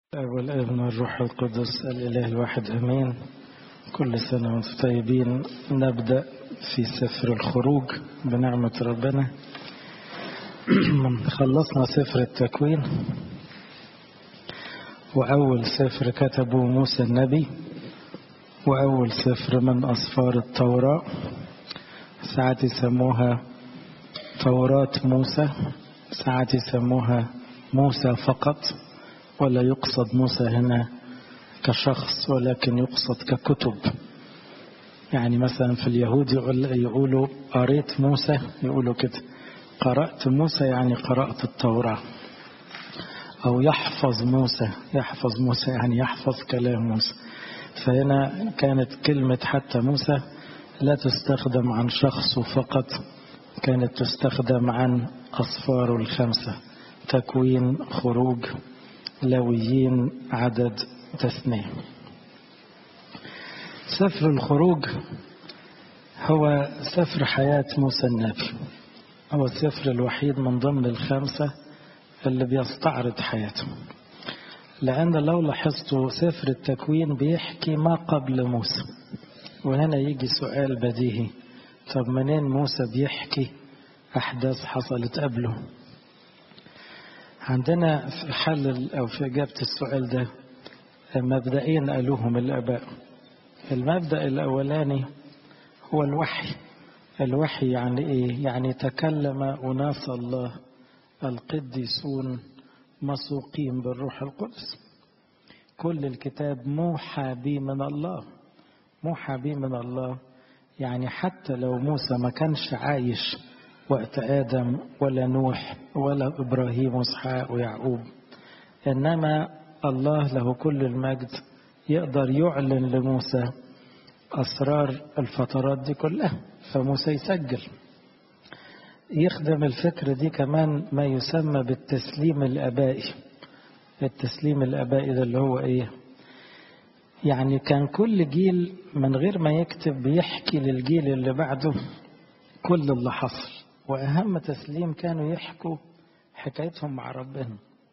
والابن والروح القدس الإله الواحد أمين كل سنة وانتم طيبين نبدأ في سفر الخروج بنعمة ربنا خلصنا سفر التكوين وأول سفر كتبه موسى النبي وأول سفر من أسفار التوراة ساعات يسموها توراة موسى ساعات يسموها موسى فقط ولا يقصد موسى هنا كشخص ولكن يقصد ككتب يعني مثلا في اليهود يقولوا قريت موسى يقولوا كده قرأت موسى يعني قرأت التوراة أو يحفظ موسى يحفظ موسى يعني يحفظ كلام موسى فهنا كانت كلمة حتى موسى لا تستخدم عن شخصه فقط كانت تستخدم عن أصفاره الخمسة تكوين خروج لويين عدد تثنية سفر الخروج هو سفر حياة موسى النبي هو السفر الوحيد من ضمن الخمسة اللي بيستعرض حياته لأن لو لاحظتوا سفر التكوين بيحكي ما قبل موسى وهنا يجي سؤال بديهي طب منين موسى بيحكي أحداث حصلت قبله عندنا في حل أو في إجابة السؤال ده مبدئين قالوهم الآباء المبدأ الأولاني هو الوحي الوحي يعني إيه؟ يعني تكلم أناس الله القديسون مسوقين بالروح القدس كل الكتاب موحى به من الله موحى به من الله يعني حتى لو موسى ما كانش عايش وقت آدم ولا نوح ولا إبراهيم وإسحاق ويعقوب إنما الله له كل المجد يقدر يعلن لموسى أسرار الفترات دي كلها فموسى يسجل يخدم الفكرة دي كمان ما يسمى بالتسليم الأبائي التسليم الأبائي ده اللي هو إيه يعني كان كل جيل من غير ما يكتب بيحكي للجيل اللي بعده كل اللي حصل وأهم تسليم كانوا يحكوا حكايتهم مع ربنا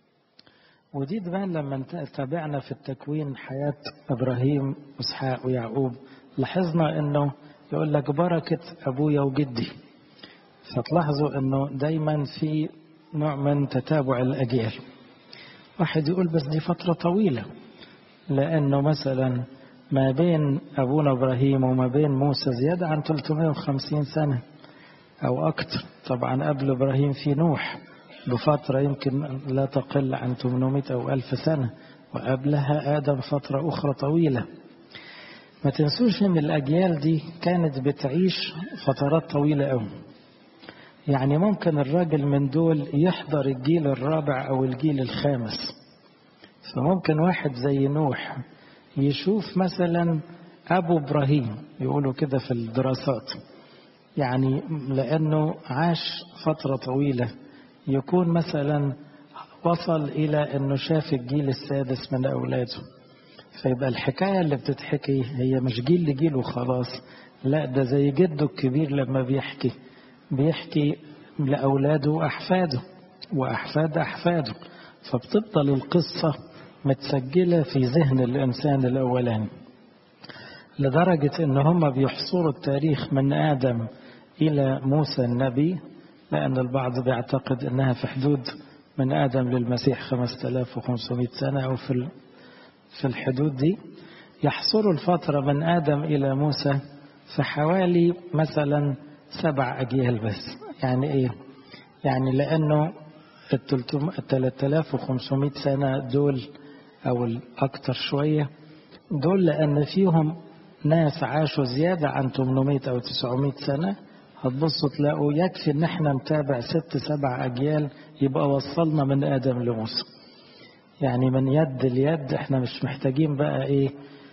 ودي تبان لما تابعنا في التكوين حياة إبراهيم وإسحاق ويعقوب لاحظنا أنه يقول لك بركة أبويا وجدي فتلاحظوا أنه دايما في نوع من تتابع الأجيال واحد يقول بس دي فترة طويلة لأنه مثلا ما بين أبونا إبراهيم وما بين موسى زيادة عن 350 سنة أو أكثر طبعا قبل إبراهيم في نوح بفترة يمكن لا تقل عن 800 أو 1000 سنة وقبلها آدم فترة أخرى طويلة ما تنسوش إن الأجيال دي كانت بتعيش فترات طويلة أوي يعني ممكن الراجل من دول يحضر الجيل الرابع أو الجيل الخامس فممكن واحد زي نوح يشوف مثلا أبو إبراهيم يقولوا كده في الدراسات يعني لأنه عاش فترة طويلة يكون مثلا وصل إلى أنه شاف الجيل السادس من أولاده فيبقى الحكاية اللي بتتحكي هي مش جيل لجيل وخلاص لا ده زي جده الكبير لما بيحكي بيحكي لأولاده وأحفاده وأحفاد أحفاده فبتفضل القصة متسجلة في ذهن الإنسان الأولاني لدرجة إن هم بيحصروا التاريخ من آدم إلى موسى النبي لأن البعض بيعتقد أنها في حدود من آدم للمسيح 5500 سنة أو في في الحدود دي يحصروا الفترة من آدم إلى موسى في حوالي مثلا سبع أجيال بس يعني إيه؟ يعني لأنه ال 3500 سنة دول أو الأكثر شوية دول لأن فيهم ناس عاشوا زيادة عن 800 أو 900 سنة هتبصوا تلاقوا يكفي ان احنا نتابع ست سبع اجيال يبقى وصلنا من ادم لموسى يعني من يد ليد احنا مش محتاجين بقى ايه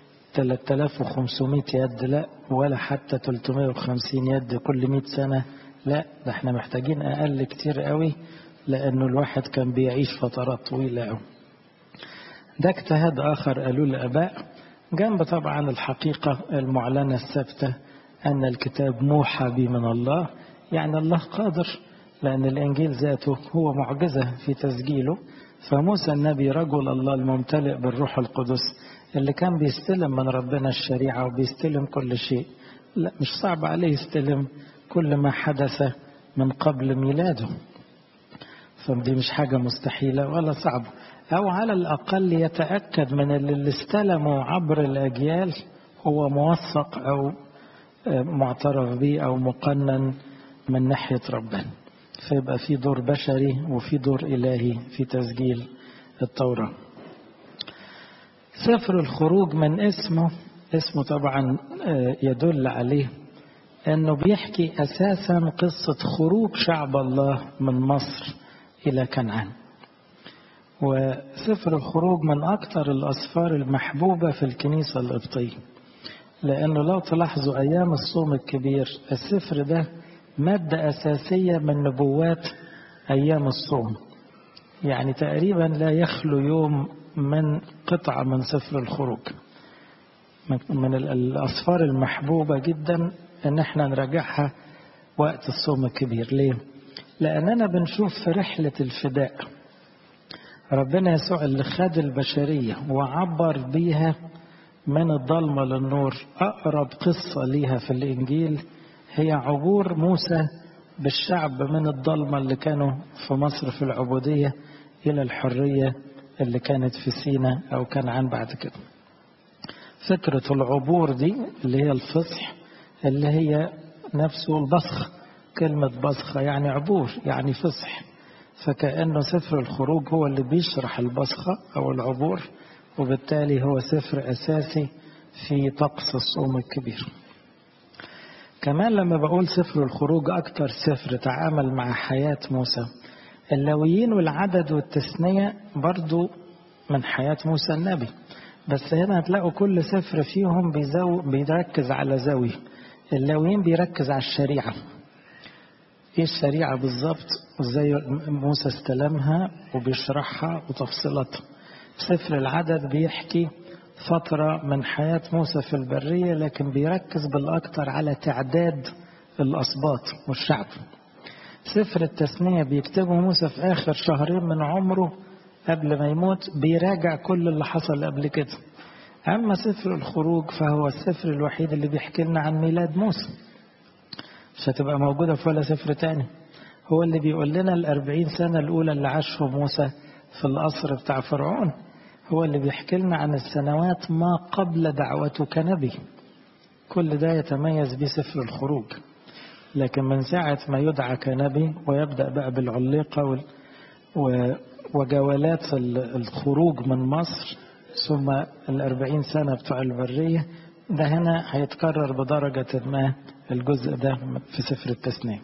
3500 يد لا ولا حتى 350 يد كل 100 سنة لا ده احنا محتاجين اقل كتير قوي لانه الواحد كان بيعيش فترات طويلة قوي ده اجتهاد اخر قالوا الاباء جنب طبعا الحقيقة المعلنة الثابتة أن الكتاب موحى به من الله يعني الله قادر لأن الإنجيل ذاته هو معجزة في تسجيله فموسى النبي رجل الله الممتلئ بالروح القدس اللي كان بيستلم من ربنا الشريعة وبيستلم كل شيء لا مش صعب عليه يستلم كل ما حدث من قبل ميلاده فدي مش حاجة مستحيلة ولا صعبة أو على الأقل يتأكد من اللي استلموا عبر الأجيال هو موثق أو معترف به أو مقنن من ناحية ربنا فيبقى في دور بشري وفي دور إلهي في تسجيل التوراة سفر الخروج من اسمه اسمه طبعا يدل عليه أنه بيحكي أساسا قصة خروج شعب الله من مصر إلى كنعان وسفر الخروج من أكثر الأسفار المحبوبة في الكنيسة القبطية لأنه لو تلاحظوا أيام الصوم الكبير السفر ده مادة أساسية من نبوات أيام الصوم يعني تقريبا لا يخلو يوم من قطعة من سفر الخروج من الأسفار المحبوبة جدا أن احنا نراجعها وقت الصوم الكبير ليه؟ لأننا بنشوف في رحلة الفداء ربنا يسوع اللي خد البشرية وعبر بيها من الضلمة للنور أقرب قصة ليها في الإنجيل هي عبور موسى بالشعب من الضلمة اللي كانوا في مصر في العبودية إلى الحرية اللي كانت في سينا أو كنعان بعد كده فكرة العبور دي اللي هي الفصح اللي هي نفسه البصخ كلمة بصخة يعني عبور يعني فصح فكأنه سفر الخروج هو اللي بيشرح البصخة أو العبور وبالتالي هو سفر أساسي في طقس الصوم الكبير كمان لما بقول سفر الخروج أكتر سفر تعامل مع حياة موسى اللويين والعدد والتثنية برضو من حياة موسى النبي بس هنا هتلاقوا كل سفر فيهم بيزو بيركز على زاوية اللويين بيركز على الشريعة ايه الشريعة بالظبط وازاي موسى استلمها وبيشرحها وتفصيلاتها سفر العدد بيحكي فترة من حياة موسى في البرية لكن بيركز بالأكثر على تعداد الأسباط والشعب سفر التثنية بيكتبه موسى في آخر شهرين من عمره قبل ما يموت بيراجع كل اللي حصل قبل كده أما سفر الخروج فهو السفر الوحيد اللي بيحكي لنا عن ميلاد موسى مش هتبقى موجودة في ولا سفر تاني هو اللي بيقول لنا الأربعين سنة الأولى اللي عاشهم موسى في القصر بتاع فرعون هو اللي بيحكي لنا عن السنوات ما قبل دعوته كنبي كل ده يتميز به سفر الخروج لكن من ساعة ما يدعى كنبي ويبدأ بقى بالعليقة وال... و... وجولات الخروج من مصر ثم الأربعين سنة بتوع البرية ده هنا هيتكرر بدرجة ما الجزء ده في سفر التثنية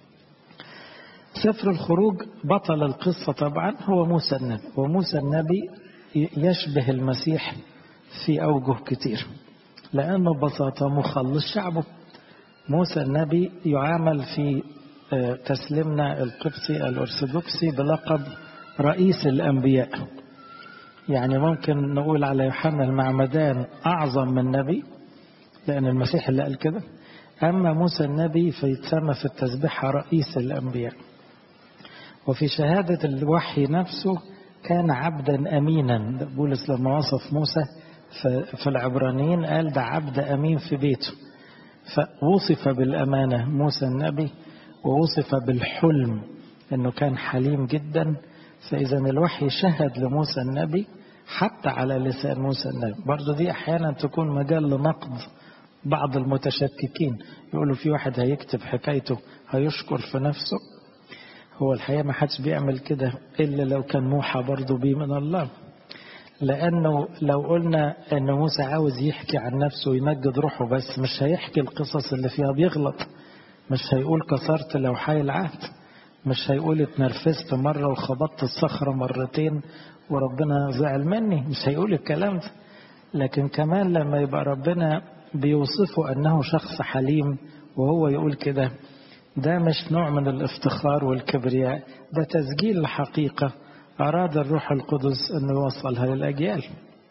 سفر الخروج بطل القصة طبعا هو موسى النبي وموسى النبي يشبه المسيح في أوجه كتير لأنه ببساطة مخلص شعبه موسى النبي يعامل في تسليمنا القبطي الأرثوذكسي بلقب رئيس الأنبياء يعني ممكن نقول على يوحنا المعمدان أعظم من نبي لأن المسيح اللي قال كده أما موسى النبي فيتسمى في التسبيحة رئيس الأنبياء وفي شهادة الوحي نفسه كان عبدا أمينا بولس لما وصف موسى في العبرانيين قال ده عبد أمين في بيته فوصف بالأمانة موسى النبي ووصف بالحلم أنه كان حليم جدا فإذا الوحي شهد لموسى النبي حتى على لسان موسى النبي برضو دي أحيانا تكون مجال لنقد بعض المتشككين يقولوا في واحد هيكتب حكايته هيشكر في نفسه هو الحقيقة ما حدش بيعمل كده إلا لو كان موحى برضو بيه من الله لأنه لو قلنا أن موسى عاوز يحكي عن نفسه ويمجد روحه بس مش هيحكي القصص اللي فيها بيغلط مش هيقول كسرت لوحي العهد مش هيقول اتنرفزت مرة وخبطت الصخرة مرتين وربنا زعل مني مش هيقول الكلام ده لكن كمان لما يبقى ربنا بيوصفه أنه شخص حليم وهو يقول كده ده مش نوع من الافتخار والكبرياء ده تسجيل الحقيقة أراد الروح القدس أنه يوصلها للأجيال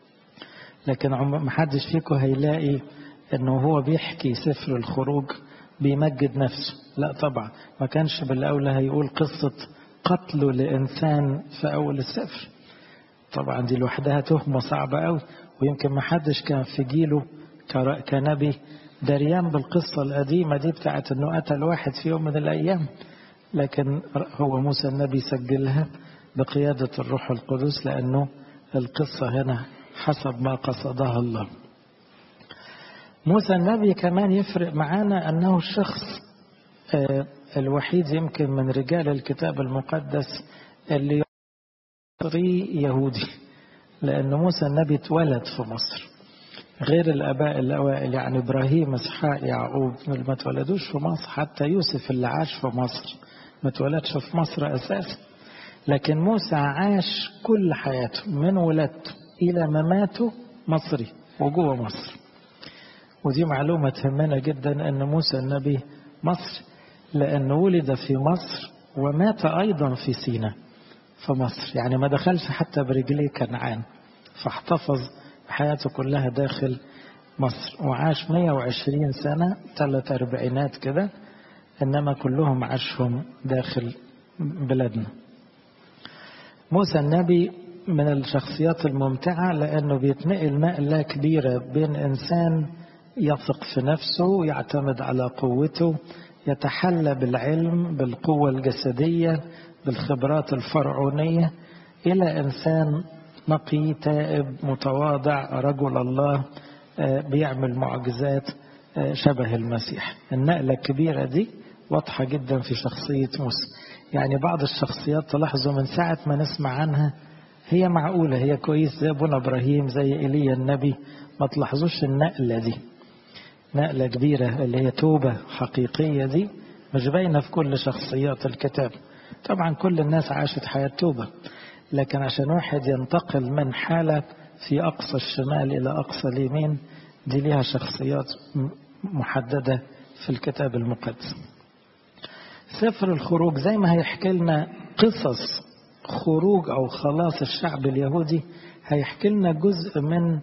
لكن ما حدش فيكم هيلاقي أنه هو بيحكي سفر الخروج بيمجد نفسه لا طبعا ما كانش بالأولى هيقول قصة قتله لإنسان في أول السفر طبعا دي لوحدها تهمة صعبة قوي ويمكن ما حدش كان في جيله كنبي دريان بالقصة القديمة دي بتاعت انه قتل واحد في يوم من الايام لكن هو موسى النبي سجلها بقيادة الروح القدس لانه القصة هنا حسب ما قصدها الله موسى النبي كمان يفرق معانا انه الشخص الوحيد يمكن من رجال الكتاب المقدس اللي مصري يهودي لأن موسى النبي اتولد في مصر غير الآباء الأوائل يعني إبراهيم إسحاق يعقوب ما اتولدوش في مصر حتى يوسف اللي عاش في مصر ما اتولدش في مصر أساسا لكن موسى عاش كل حياته من ولادته إلى مماته مصري وجوه مصر ودي معلومة تهمنا جدا أن موسى النبي مصري لأنه ولد في مصر ومات أيضا في سينا في مصر يعني ما دخلش حتى برجليه كنعان فاحتفظ حياته كلها داخل مصر وعاش 120 سنة ثلاث أربعينات كده إنما كلهم عاشهم داخل بلادنا موسى النبي من الشخصيات الممتعة لأنه بيتنقل نقلة كبيرة بين إنسان يثق في نفسه يعتمد على قوته يتحلى بالعلم بالقوة الجسدية بالخبرات الفرعونية إلى إنسان نقي تائب متواضع رجل الله بيعمل معجزات شبه المسيح النقلة الكبيرة دي واضحة جدا في شخصية موسى يعني بعض الشخصيات تلاحظوا من ساعة ما نسمع عنها هي معقولة هي كويس زي أبونا إبراهيم زي إيليا النبي ما تلاحظوش النقلة دي نقلة كبيرة اللي هي توبة حقيقية دي مش باينة في كل شخصيات الكتاب طبعا كل الناس عاشت حياة توبة لكن عشان واحد ينتقل من حالة في أقصى الشمال إلى أقصى اليمين دي ليها شخصيات محددة في الكتاب المقدس سفر الخروج زي ما هيحكي لنا قصص خروج أو خلاص الشعب اليهودي هيحكي لنا جزء من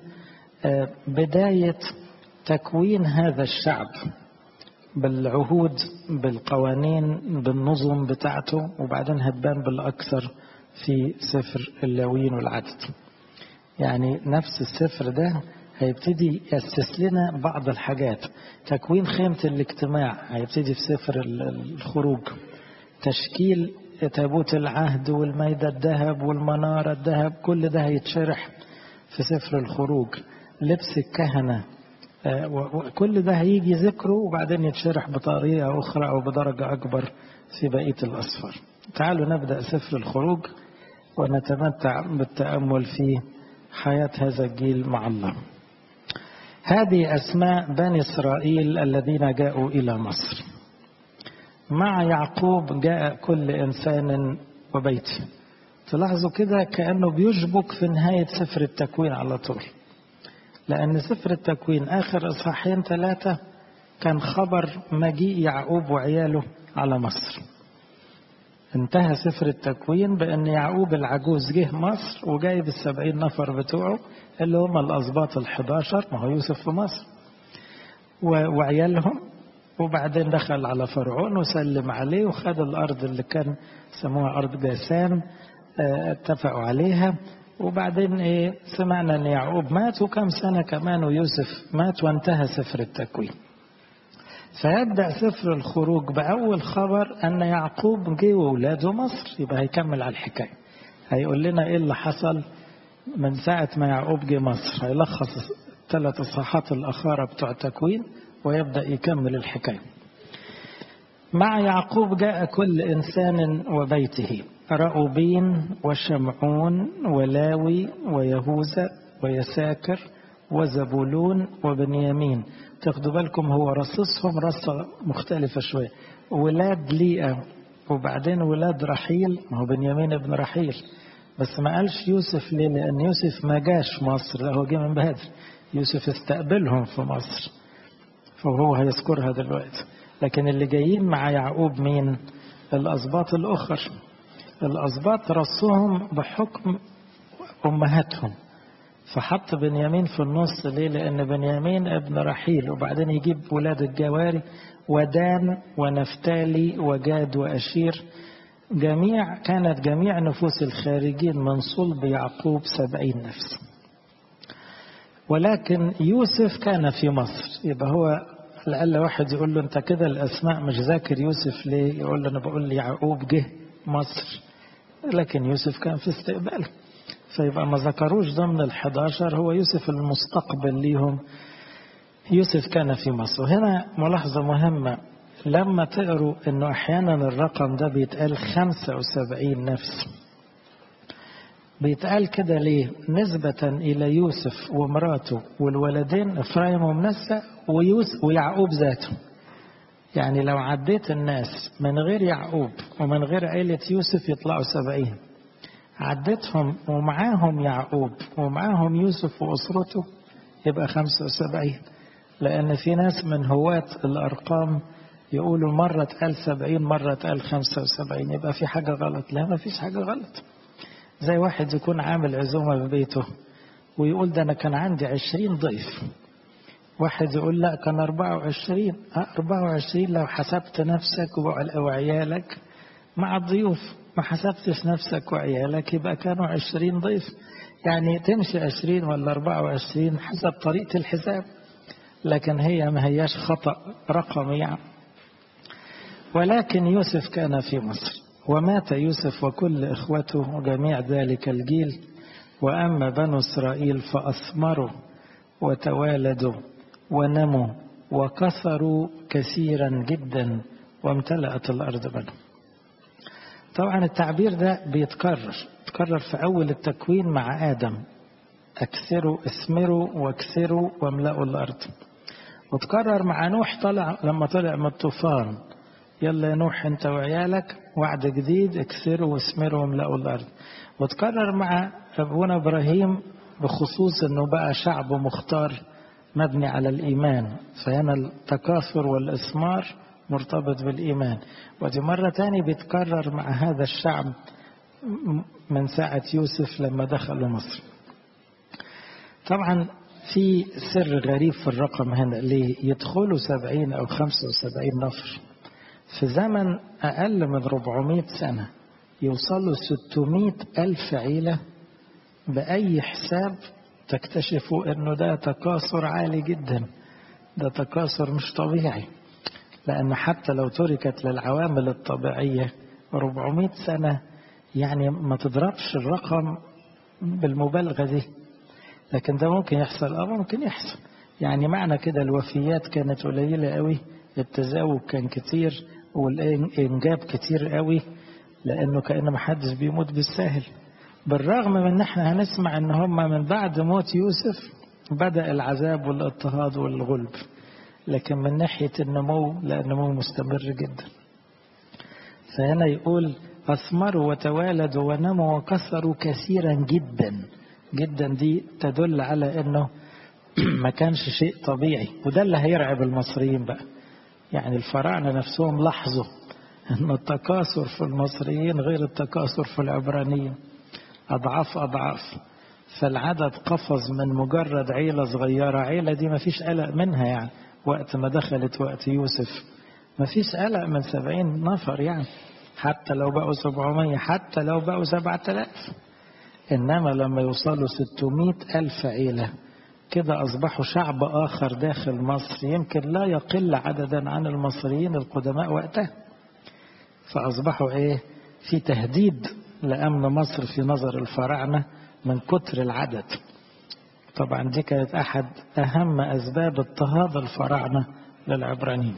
بداية تكوين هذا الشعب بالعهود بالقوانين بالنظم بتاعته وبعدين هتبان بالأكثر في سفر اللاويين والعدد يعني نفس السفر ده هيبتدي يأسس لنا بعض الحاجات تكوين خيمة الاجتماع هيبتدي في سفر الخروج تشكيل تابوت العهد والميدة الذهب والمنارة الذهب كل ده هيتشرح في سفر الخروج لبس الكهنة كل ده هيجي ذكره وبعدين يتشرح بطريقة أخرى أو بدرجة أكبر في بقية الأسفار تعالوا نبدأ سفر الخروج ونتمتع بالتأمل في حياة هذا الجيل مع الله هذه أسماء بني إسرائيل الذين جاءوا إلى مصر مع يعقوب جاء كل إنسان وبيته تلاحظوا كده كأنه بيشبك في نهاية سفر التكوين على طول لأن سفر التكوين آخر إصحاحين ثلاثة كان خبر مجيء يعقوب وعياله على مصر انتهى سفر التكوين بأن يعقوب العجوز جه مصر وجايب السبعين نفر بتوعه اللي هم الأسباط الحداشر ما هو يوسف في مصر وعيالهم وبعدين دخل على فرعون وسلم عليه وخد الأرض اللي كان سموها أرض جاسان اتفقوا عليها وبعدين ايه سمعنا ان يعقوب مات وكم سنة كمان ويوسف مات وانتهى سفر التكوين فيبدأ سفر الخروج بأول خبر أن يعقوب جه وولاده مصر يبقى هيكمل على الحكاية هيقول لنا إيه اللي حصل من ساعة ما يعقوب جه مصر هيلخص ثلاث إصحاحات الأخارة بتوع التكوين ويبدأ يكمل الحكاية مع يعقوب جاء كل إنسان وبيته رأوبين وشمعون ولاوي ويهوذا ويساكر وزبولون وبنيامين تاخدوا بالكم هو رصصهم رصة مختلفة شوية ولاد ليئة وبعدين ولاد رحيل ما هو بنيامين ابن رحيل بس ما قالش يوسف ليه لأن يوسف ما جاش مصر لا هو جه من بدري يوسف استقبلهم في مصر فهو هيذكرها دلوقتي لكن اللي جايين مع يعقوب مين الأسباط الأخر الأسباط رصهم بحكم أمهاتهم فحط بنيامين في النص ليه لأن بنيامين ابن رحيل وبعدين يجيب ولاد الجواري ودان ونفتالي وجاد وأشير جميع كانت جميع نفوس الخارجين من صلب يعقوب سبعين نفس ولكن يوسف كان في مصر يبقى هو لألا واحد يقول له أنت كده الأسماء مش ذاكر يوسف ليه يقول له أنا بقول لي يعقوب جه مصر لكن يوسف كان في استقبال فيبقى ما ذكروش ضمن الحداشر هو يوسف المستقبل ليهم يوسف كان في مصر وهنا ملاحظة مهمة لما تقروا انه احيانا الرقم ده بيتقال 75 نفس بيتقال كده ليه نسبة الى يوسف ومراته والولدين افرايم ومنسى ويوسف ويعقوب ذاته يعني لو عديت الناس من غير يعقوب ومن غير عيلة يوسف يطلعوا سبعين عديتهم ومعاهم يعقوب ومعاهم يوسف وأسرته يبقى خمسة وسبعين لأن في ناس من هواة الأرقام يقولوا مرة تقال سبعين مرة تقال خمسة وسبعين يبقى في حاجة غلط لا ما فيش حاجة غلط زي واحد يكون عامل عزومة في بيته ويقول ده أنا كان عندي عشرين ضيف واحد يقول لا كان أربعة وعشرين أربعة وعشرين لو حسبت نفسك وعيالك مع الضيوف ما حسبتش نفسك وعيالك يبقى كانوا عشرين ضيف يعني تمشي عشرين ولا أربعة وعشرين حسب طريقة الحساب لكن هي ما هياش خطأ رقمي يعني ولكن يوسف كان في مصر ومات يوسف وكل إخوته وجميع ذلك الجيل وأما بنو إسرائيل فأثمروا وتوالدوا ونموا وكثروا كثيرا جدا وامتلأت الأرض بنو طبعا التعبير ده بيتكرر تكرر في أول التكوين مع آدم أكثروا اثمروا واكثروا واملأوا الأرض وتكرر مع نوح طلع لما طلع من الطوفان يلا يا نوح انت وعيالك وعد جديد اكثروا واثمروا واملأوا الأرض وتكرر مع أبونا إبراهيم بخصوص أنه بقى شعب مختار مبني على الإيمان فهنا التكاثر والإثمار مرتبط بالإيمان ودي مرة تاني بيتكرر مع هذا الشعب من ساعة يوسف لما دخلوا مصر طبعا في سر غريب في الرقم هنا ليه يدخلوا سبعين أو خمسة وسبعين نفر في زمن أقل من 400 سنة يوصلوا 600 ألف عيلة بأي حساب تكتشفوا أنه ده تكاثر عالي جدا ده تكاثر مش طبيعي لأن حتى لو تركت للعوامل الطبيعية 400 سنة يعني ما تضربش الرقم بالمبالغة دي لكن ده ممكن يحصل اه ممكن يحصل يعني معنى كده الوفيات كانت قليلة قوي التزاوج كان كتير والإنجاب كتير قوي لأنه كأن ما حدش بيموت بالساهل بالرغم من ان احنا هنسمع ان هم من بعد موت يوسف بدأ العذاب والاضطهاد والغلب لكن من ناحية النمو لا النمو مستمر جدا فهنا يقول أثمروا وتوالدوا ونموا وكثروا كثيرا جدا جدا دي تدل على انه ما كانش شيء طبيعي وده اللي هيرعب المصريين بقى يعني الفراعنة نفسهم لاحظوا ان التكاثر في المصريين غير التكاثر في العبرانيين أضعاف أضعاف فالعدد قفز من مجرد عيلة صغيرة عيلة دي ما فيش قلق منها يعني وقت ما دخلت وقت يوسف ما فيش قلق من سبعين نفر يعني حتى لو بقوا سبعمية حتى لو بقوا سبعة آلاف إنما لما يوصلوا ستمائة ألف عيلة كده أصبحوا شعب آخر داخل مصر يمكن لا يقل عددا عن المصريين القدماء وقتها فأصبحوا إيه في تهديد لأمن مصر في نظر الفراعنة من كتر العدد طبعا دي كانت أحد أهم أسباب اضطهاد الفراعنة للعبرانيين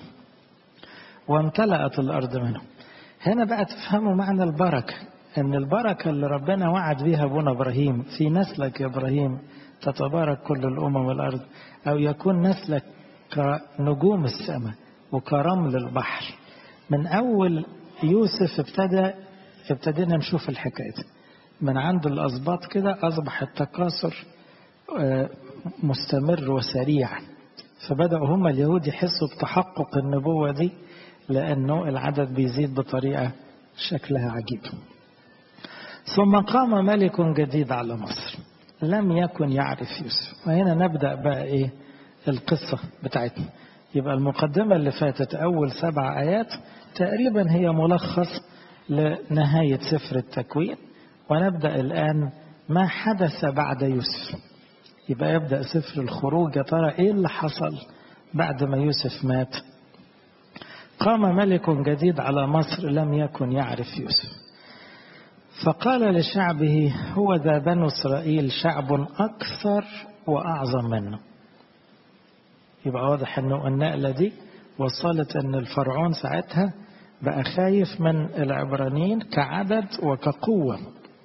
وامتلأت الأرض منهم هنا بقى تفهموا معنى البركة أن البركة اللي ربنا وعد بها أبونا إبراهيم في نسلك يا إبراهيم تتبارك كل الأمم الأرض أو يكون نسلك كنجوم السماء وكرمل البحر من أول يوسف ابتدى ابتدينا نشوف الحكاية دي من عند الأسباط كده أصبح التكاثر مستمر وسريع فبدأوا هم اليهود يحسوا بتحقق النبوة دي لأنه العدد بيزيد بطريقة شكلها عجيب ثم قام ملك جديد على مصر لم يكن يعرف يوسف وهنا نبدأ بقى إيه القصة بتاعتنا يبقى المقدمة اللي فاتت أول سبع آيات تقريبا هي ملخص لنهاية سفر التكوين ونبدأ الآن ما حدث بعد يوسف يبقى يبدأ سفر الخروج يا ترى إيه اللي حصل بعد ما يوسف مات قام ملك جديد على مصر لم يكن يعرف يوسف فقال لشعبه هو ذا بنو إسرائيل شعب أكثر وأعظم منه يبقى واضح أنه النقلة دي وصلت أن الفرعون ساعتها بقى خايف من العبرانيين كعدد وكقوة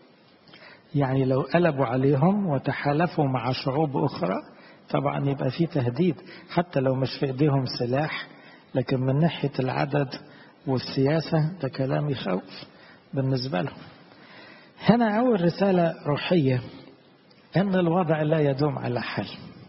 يعني لو قلبوا عليهم وتحالفوا مع شعوب أخرى طبعا يبقى في تهديد حتى لو مش في ايديهم سلاح لكن من ناحية العدد والسياسة ده كلام يخوف بالنسبة لهم هنا أول رسالة روحية أن الوضع لا يدوم على حال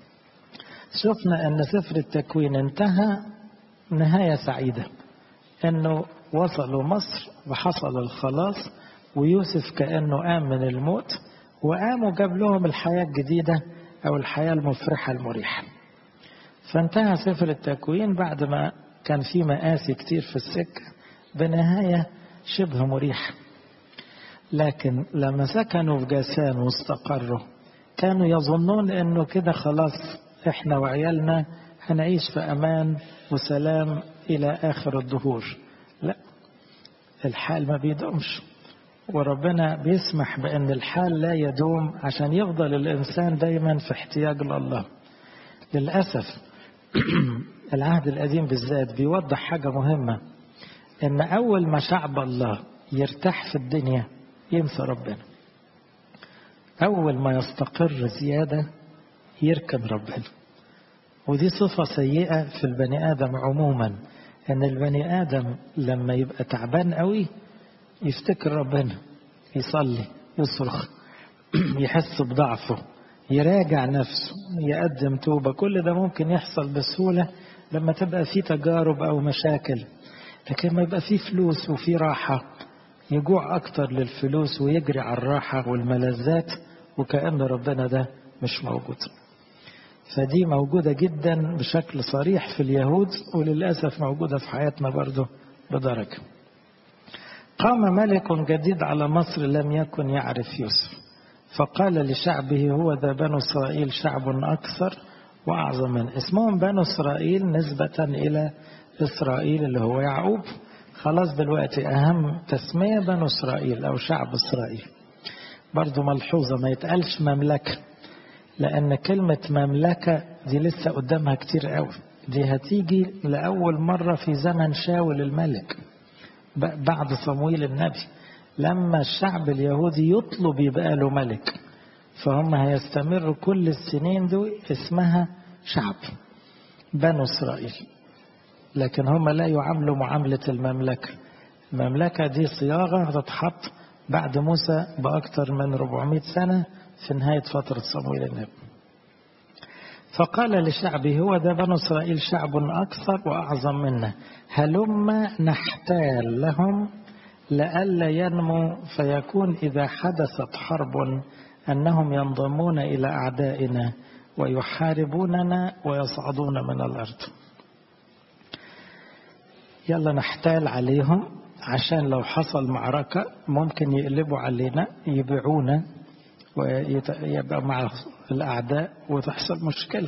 شفنا أن سفر التكوين انتهى نهاية سعيدة أنه وصلوا مصر وحصل الخلاص ويوسف كأنه قام من الموت وقام وجاب لهم الحياة الجديدة أو الحياة المفرحة المريحة فانتهى سفر التكوين بعد ما كان في مآسي كتير في السكة بنهاية شبه مريحة لكن لما سكنوا في جاسان واستقروا كانوا يظنون انه كده خلاص احنا وعيالنا هنعيش في امان وسلام الى اخر الدهور لا الحال ما بيدومش وربنا بيسمح بأن الحال لا يدوم عشان يفضل الإنسان دايما في احتياج لله للأسف العهد القديم بالذات بيوضح حاجة مهمة إن أول ما شعب الله يرتاح في الدنيا ينسى ربنا أول ما يستقر زيادة يركن ربنا ودي صفة سيئة في البني آدم عموما إن البني آدم لما يبقى تعبان قوي يفتكر ربنا يصلي يصرخ يحس بضعفه يراجع نفسه يقدم توبة كل ده ممكن يحصل بسهولة لما تبقى في تجارب أو مشاكل لكن ما يبقى في فلوس وفي راحة يجوع أكتر للفلوس ويجري على الراحة والملذات وكأن ربنا ده مش موجود فدي موجودة جدا بشكل صريح في اليهود وللأسف موجودة في حياتنا برضه بدرجة قام ملك جديد على مصر لم يكن يعرف يوسف فقال لشعبه هو ذا بنو إسرائيل شعب أكثر وأعظم من اسمهم بنو إسرائيل نسبة إلى إسرائيل اللي هو يعقوب خلاص دلوقتي أهم تسمية بنو إسرائيل أو شعب إسرائيل برضو ملحوظة ما يتقالش مملكة لأن كلمة مملكة دي لسه قدامها كتير قوي دي هتيجي لأول مرة في زمن شاول الملك بعد صمويل النبي لما الشعب اليهودي يطلب يبقى له ملك فهم هيستمروا كل السنين دول اسمها شعب بنو إسرائيل لكن هم لا يعاملوا معاملة المملكة المملكة دي صياغة تتحط بعد موسى بأكثر من 400 سنة في نهاية فترة صمويل النبي فقال لشعبه هو ده بنو إسرائيل شعب أكثر وأعظم منا هلم نحتال لهم لئلا ينمو فيكون إذا حدثت حرب أنهم ينضمون إلى أعدائنا ويحاربوننا ويصعدون من الأرض يلا نحتال عليهم عشان لو حصل معركة ممكن يقلبوا علينا يبيعونا ويبقى مع الأعداء وتحصل مشكلة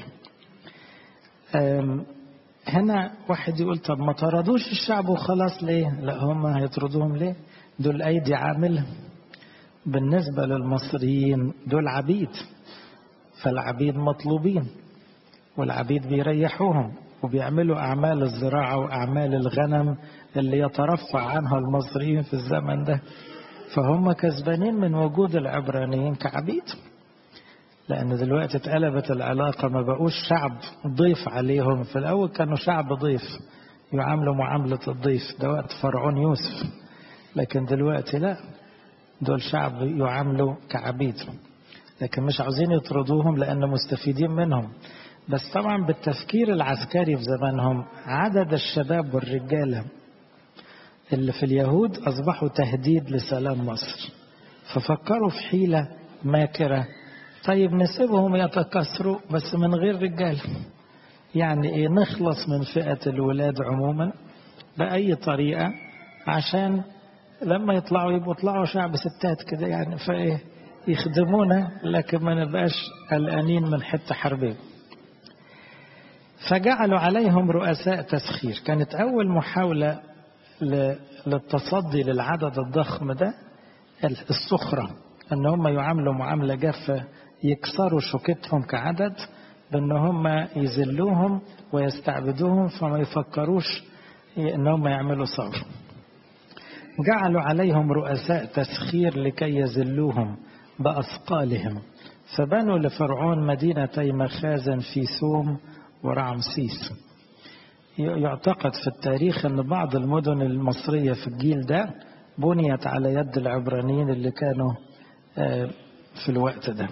هنا واحد يقول طب ما طردوش الشعب وخلاص ليه لا هم هيطردوهم ليه دول أيدي عاملة بالنسبة للمصريين دول عبيد فالعبيد مطلوبين والعبيد بيريحوهم وبيعملوا أعمال الزراعة وأعمال الغنم اللي يترفع عنها المصريين في الزمن ده فهم كسبانين من وجود العبرانيين كعبيد لأن دلوقتي اتقلبت العلاقة ما بقوش شعب ضيف عليهم في الأول كانوا شعب ضيف يعاملوا معاملة الضيف ده وقت فرعون يوسف لكن دلوقتي لا دول شعب يعاملوا كعبيد لكن مش عاوزين يطردوهم لأن مستفيدين منهم بس طبعا بالتفكير العسكري في زمانهم عدد الشباب والرجالة اللي في اليهود أصبحوا تهديد لسلام مصر ففكروا في حيلة ماكرة طيب نسيبهم يتكاثروا بس من غير رجال يعني ايه نخلص من فئة الولاد عموما بأي طريقة عشان لما يطلعوا يبقوا يطلعوا شعب ستات كده يعني فايه يخدمونا لكن ما نبقاش قلقانين من حتة حربية فجعلوا عليهم رؤساء تسخير كانت أول محاولة للتصدي للعدد الضخم ده السخرة أن هم يعاملوا معاملة جافة يكسروا شوكتهم كعدد بأن هم يذلوهم ويستعبدوهم فما يفكروش أن هم يعملوا ثورة جعلوا عليهم رؤساء تسخير لكي يذلوهم بأثقالهم فبنوا لفرعون مدينتي مخازن في ثوم ورعمسيس يعتقد في التاريخ أن بعض المدن المصرية في الجيل ده بنيت على يد العبرانيين اللي كانوا في الوقت ده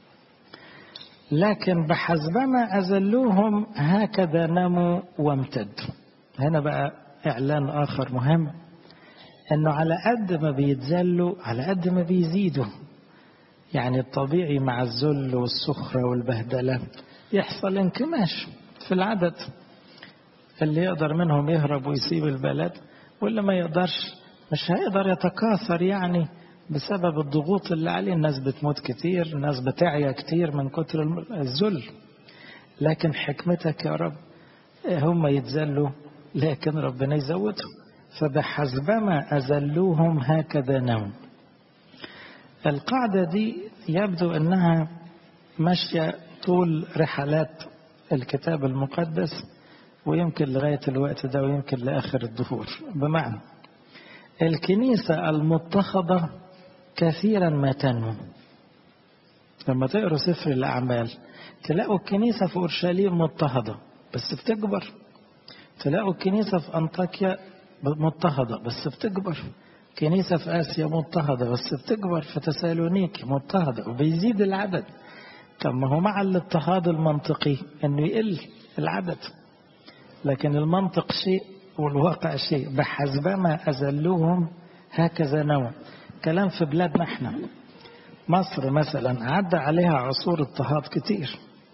لكن بحسبما أذلوهم هكذا نموا وامتدوا هنا بقى إعلان آخر مهم أنه على قد ما بيتذلوا على قد ما بيزيدوا يعني الطبيعي مع الذل والسخرة والبهدلة يحصل انكماش في العدد اللي يقدر منهم يهرب ويسيب البلد واللي ما يقدرش مش هيقدر يتكاثر يعني بسبب الضغوط اللي عليه الناس بتموت كتير الناس بتعيا كتير من كتر الذل لكن حكمتك يا رب هم يتذلوا لكن ربنا يزودهم فبحسبما أذلوهم هكذا نوم القاعدة دي يبدو أنها ماشية طول رحلات الكتاب المقدس ويمكن لغاية الوقت ده ويمكن لآخر الدهور بمعنى الكنيسة المضطهدة كثيرا ما تنمو لما تقروا سفر الأعمال تلاقوا الكنيسة في أورشليم مضطهدة بس بتكبر تلاقوا الكنيسة في أنطاكيا مضطهدة بس بتكبر كنيسة في آسيا مضطهدة بس بتكبر في تسالونيكي مضطهدة وبيزيد العدد طب ما هو مع الاضطهاد المنطقي انه يقل العدد لكن المنطق شيء والواقع شيء بحسبما أذلوهم هكذا نوى كلام في بلادنا احنا مصر مثلا عدى عليها عصور اضطهاد كتير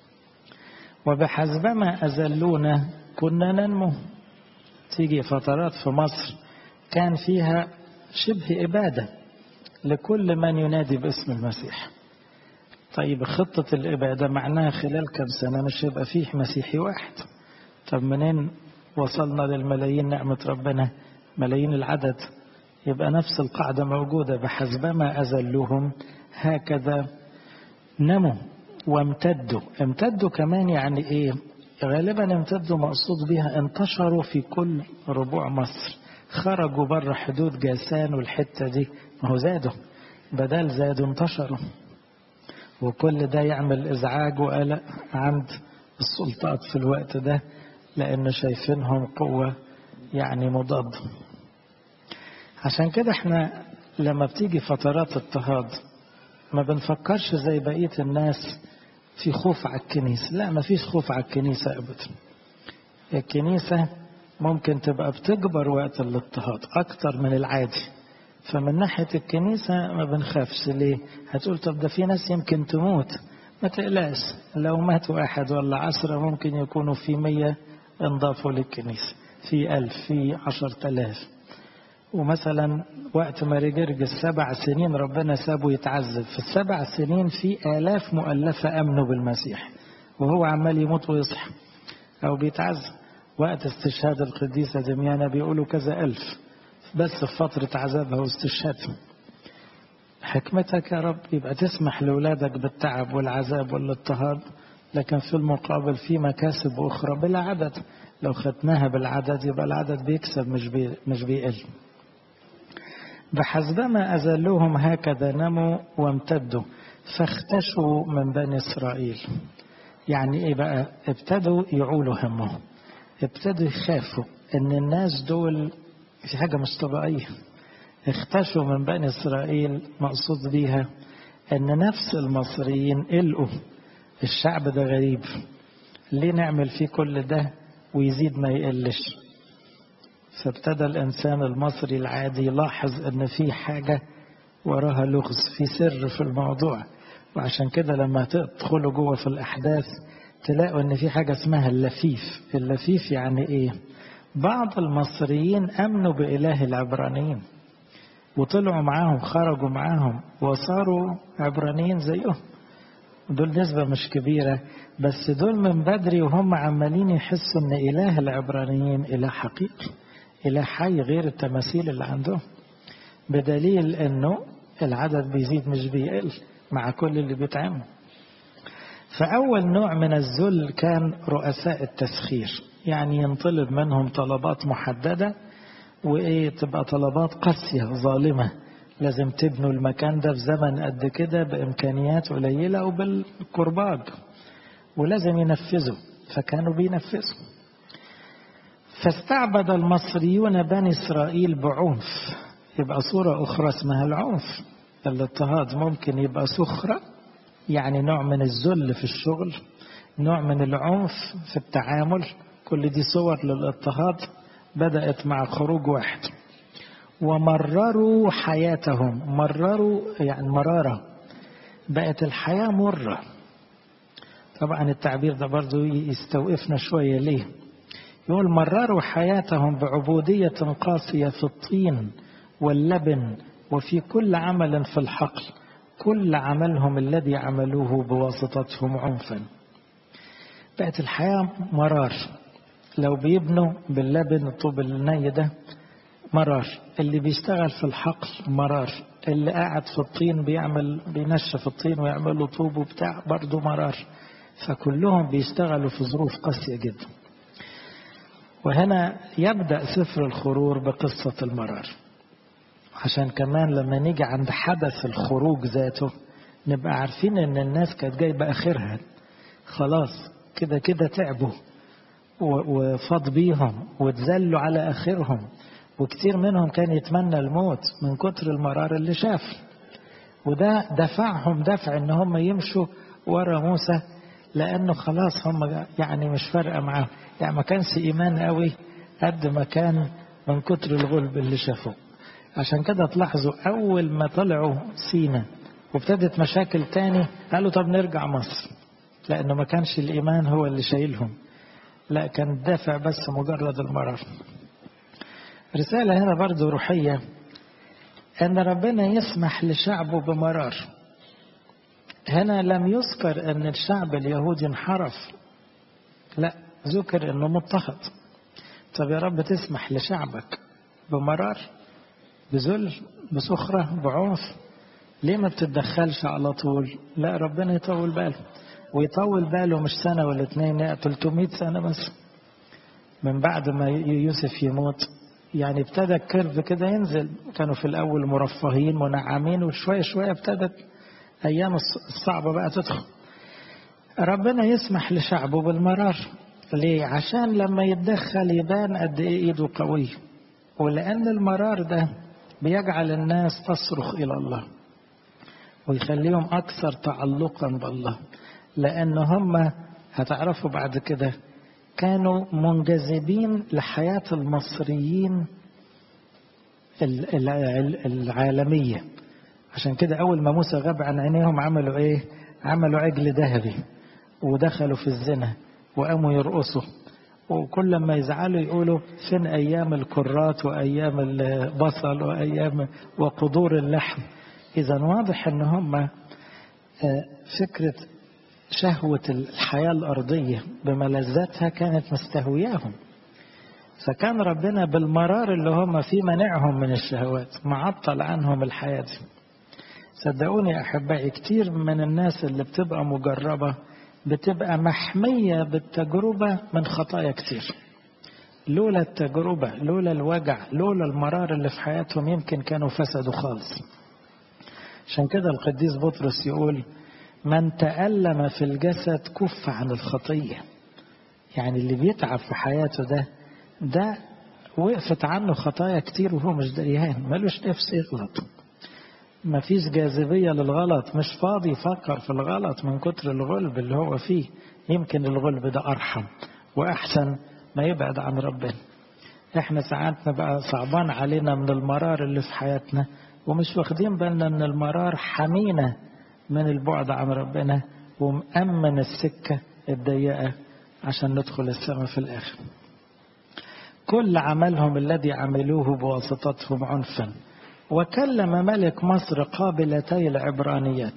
وبحسبما أذلونا كنا ننمو تيجي فترات في مصر كان فيها شبه إبادة لكل من ينادي باسم المسيح طيب خطة الإبادة معناها خلال كم سنة مش هيبقى فيه مسيحي واحد طب منين وصلنا للملايين نعمة ربنا ملايين العدد يبقى نفس القاعدة موجودة بحسبما أذلوهم هكذا نموا وامتدوا امتدوا كمان يعني ايه غالبا امتدوا مقصود بها انتشروا في كل ربوع مصر خرجوا بره حدود جاسان والحتة دي ما هو زادوا بدل زادوا انتشروا وكل ده يعمل إزعاج وقلق عند السلطات في الوقت ده لأن شايفينهم قوة يعني مضادة عشان كده احنا لما بتيجي فترات اضطهاد ما بنفكرش زي بقية الناس في خوف على الكنيسة لا ما فيش خوف على الكنيسة أبدا الكنيسة ممكن تبقى بتكبر وقت الاضطهاد أكتر من العادي فمن ناحية الكنيسة ما بنخافش ليه هتقول طب ده في ناس يمكن تموت ما تقلقش لو مات واحد ولا عشرة ممكن يكونوا في مية انضافوا للكنيسة في ألف في عشر تلاف ومثلا وقت ما رجرج السبع سنين ربنا سابه يتعذب في السبع سنين في آلاف مؤلفة أمنوا بالمسيح وهو عمال يموت ويصحى أو بيتعذب وقت استشهاد القديسة دميانة بيقولوا كذا ألف بس في فترة عذابها واستشهادها حكمتك يا رب يبقى تسمح لأولادك بالتعب والعذاب والاضطهاد لكن في المقابل في مكاسب أخرى بلا عدد لو خدناها بالعدد يبقى العدد بيكسب مش بي مش بيقل بحسبما أذلوهم هكذا نموا وامتدوا فاختشوا من بني إسرائيل يعني إيه بقى ابتدوا يعولوا همهم ابتدوا يخافوا ان الناس دول في حاجة مش طبيعية اختشوا من بني إسرائيل مقصود بيها ان نفس المصريين قلقوا الشعب ده غريب ليه نعمل فيه كل ده ويزيد ما يقلش فابتدى الإنسان المصري العادي يلاحظ ان في حاجة وراها لغز في سر في الموضوع وعشان كده لما تدخلوا جوه في الأحداث تلاقوا إن في حاجة اسمها اللفيف اللفيف يعني إيه بعض المصريين أمنوا بإله العبرانيين وطلعوا معاهم خرجوا معاهم وصاروا عبرانيين زيهم دول نسبة مش كبيرة بس دول من بدري وهم عمالين يحسوا ان اله العبرانيين اله حقيقي اله حي غير التماثيل اللي عندهم بدليل انه العدد بيزيد مش بيقل مع كل اللي بيتعمل فأول نوع من الذل كان رؤساء التسخير يعني ينطلب منهم طلبات محددة وإيه تبقى طلبات قاسية ظالمة لازم تبنوا المكان ده في زمن قد كده بإمكانيات قليلة وبالقرباج ولازم ينفذوا فكانوا بينفذوا فاستعبد المصريون بني إسرائيل بعنف يبقى صورة أخرى اسمها العنف الاضطهاد ممكن يبقى سخرة يعني نوع من الذل في الشغل نوع من العنف في التعامل كل دي صور للاضطهاد بدأت مع خروج واحد ومرروا حياتهم مرروا يعني مرارة بقت الحياة مرة طبعا التعبير ده برضو يستوقفنا شوية ليه يقول مرروا حياتهم بعبودية قاسية في الطين واللبن وفي كل عمل في الحقل كل عملهم الذي عملوه بواسطتهم عنفا بقت الحياة مرار لو بيبنوا باللبن الطوب الني ده مرار اللي بيشتغل في الحقل مرار اللي قاعد في الطين بيعمل بينشف الطين ويعمل له طوب وبتاع برضه مرار فكلهم بيشتغلوا في ظروف قاسية جدا وهنا يبدأ سفر الخرور بقصة المرار عشان كمان لما نيجي عند حدث الخروج ذاته نبقى عارفين ان الناس كانت جايبة اخرها خلاص كده كده تعبوا وفاض بيهم واتذلوا على اخرهم وكتير منهم كان يتمنى الموت من كتر المرار اللي شاف وده دفعهم دفع ان هم يمشوا ورا موسى لانه خلاص هم يعني مش فارقه معاهم يعني ما كانش ايمان قوي قد ما كان من كتر الغلب اللي شافوه عشان كده تلاحظوا اول ما طلعوا سينا وابتدت مشاكل تاني قالوا طب نرجع مصر لانه ما كانش الايمان هو اللي شايلهم لا كان الدافع بس مجرد المرار رسالة هنا برضو روحية أن ربنا يسمح لشعبه بمرار هنا لم يذكر أن الشعب اليهودي انحرف لا ذكر أنه مضطهد طب يا رب تسمح لشعبك بمرار بذل بسخرة بعنف ليه ما بتتدخلش على طول لا ربنا يطول باله ويطول باله مش سنة ولا اتنين لا 300 سنة بس من بعد ما يوسف يموت يعني ابتدى الكيرف كده ينزل كانوا في الأول مرفهين منعمين وشوية شوية ابتدت أيام الصعبة بقى تدخل ربنا يسمح لشعبه بالمرار ليه؟ عشان لما يتدخل يبان قد إيه إيده قوية ولأن المرار ده بيجعل الناس تصرخ إلى الله ويخليهم أكثر تعلقا بالله لأن هم هتعرفوا بعد كده كانوا منجذبين لحياة المصريين العالمية عشان كده أول ما موسى غاب عن عينيهم عملوا إيه عملوا عجل ذهبي ودخلوا في الزنا وقاموا يرقصوا وكل ما يزعلوا يقولوا فين أيام الكرات وأيام البصل وأيام وقدور اللحم إذا واضح إن هم فكرة شهوة الحياة الأرضية بملذاتها كانت مستهوياهم فكان ربنا بالمرار اللي هم فيه منعهم من الشهوات معطل عنهم الحياة دي صدقوني أحبائي كتير من الناس اللي بتبقى مجربة بتبقى محمية بالتجربة من خطايا كتير لولا التجربة لولا الوجع لولا المرار اللي في حياتهم يمكن كانوا فسدوا خالص عشان كده القديس بطرس يقول من تألم في الجسد كف عن الخطية يعني اللي بيتعب في حياته ده ده وقفت عنه خطايا كتير وهو مش دريان ملوش نفس يغلط مفيش جاذبية للغلط مش فاضي يفكر في الغلط من كتر الغلب اللي هو فيه يمكن الغلب ده أرحم وأحسن ما يبعد عن ربنا احنا ساعات نبقى صعبان علينا من المرار اللي في حياتنا ومش واخدين بالنا ان المرار حمينة من البعد عن ربنا ومأمن السكة الضيقة عشان ندخل السماء في الآخر كل عملهم الذي عملوه بواسطتهم عنفا وكلم ملك مصر قابلتي العبرانيات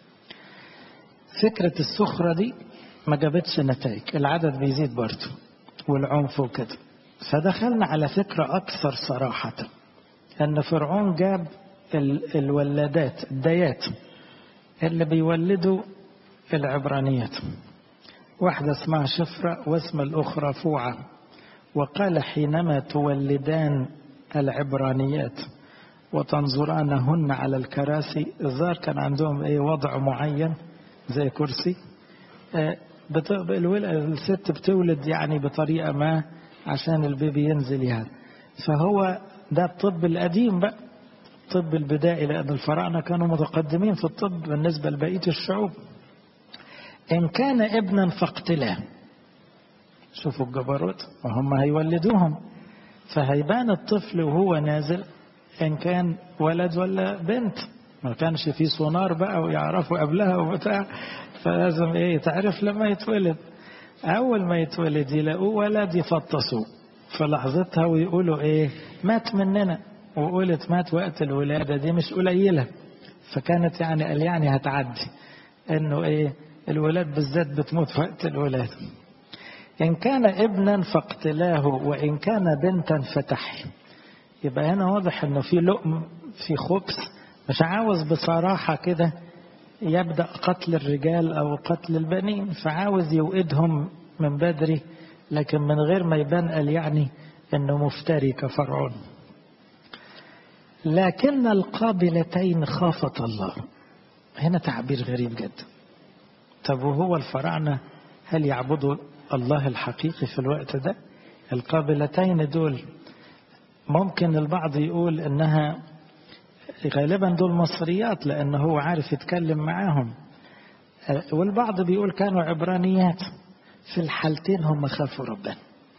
فكرة السخرة دي ما جابتش نتائج العدد بيزيد برضه والعنف وكده فدخلنا على فكرة أكثر صراحة أن فرعون جاب الولادات الديات اللي بيولدوا العبرانيات واحدة اسمها شفرة واسم الأخرى فوعة وقال حينما تولدان العبرانيات وتنظرانهن على الكراسي الظاهر كان عندهم ايه وضع معين زي كرسي الست بتولد يعني بطريقة ما عشان البيبي ينزل يعني فهو ده الطب القديم بقى الطب البدائي لأن الفراعنة كانوا متقدمين في الطب بالنسبة لبقية الشعوب إن كان ابنا فاقتلاه شوفوا الجبروت وهم هيولدوهم فهيبان الطفل وهو نازل إن كان ولد ولا بنت ما كانش في سونار بقى ويعرفوا قبلها وبتاع فلازم ايه تعرف لما يتولد اول ما يتولد يلاقوه ولد يفطسوه في لحظتها ويقولوا ايه مات مننا وقولت مات وقت الولادة دي مش قليلة فكانت يعني قال يعني هتعدي انه ايه الولاد بالذات بتموت في وقت الولادة إن كان ابنا فاقتلاه وإن كان بنتا فتحي يبقى هنا واضح انه في لؤم في خبث مش عاوز بصراحة كده يبدأ قتل الرجال أو قتل البنين فعاوز يوئدهم من بدري لكن من غير ما يبان قال يعني انه مفتري كفرعون لكن القابلتين خافت الله هنا تعبير غريب جدا طب وهو الفراعنة هل يعبدوا الله الحقيقي في الوقت ده القابلتين دول ممكن البعض يقول انها غالبا دول مصريات لأنه هو عارف يتكلم معاهم والبعض بيقول كانوا عبرانيات في الحالتين هم خافوا ربنا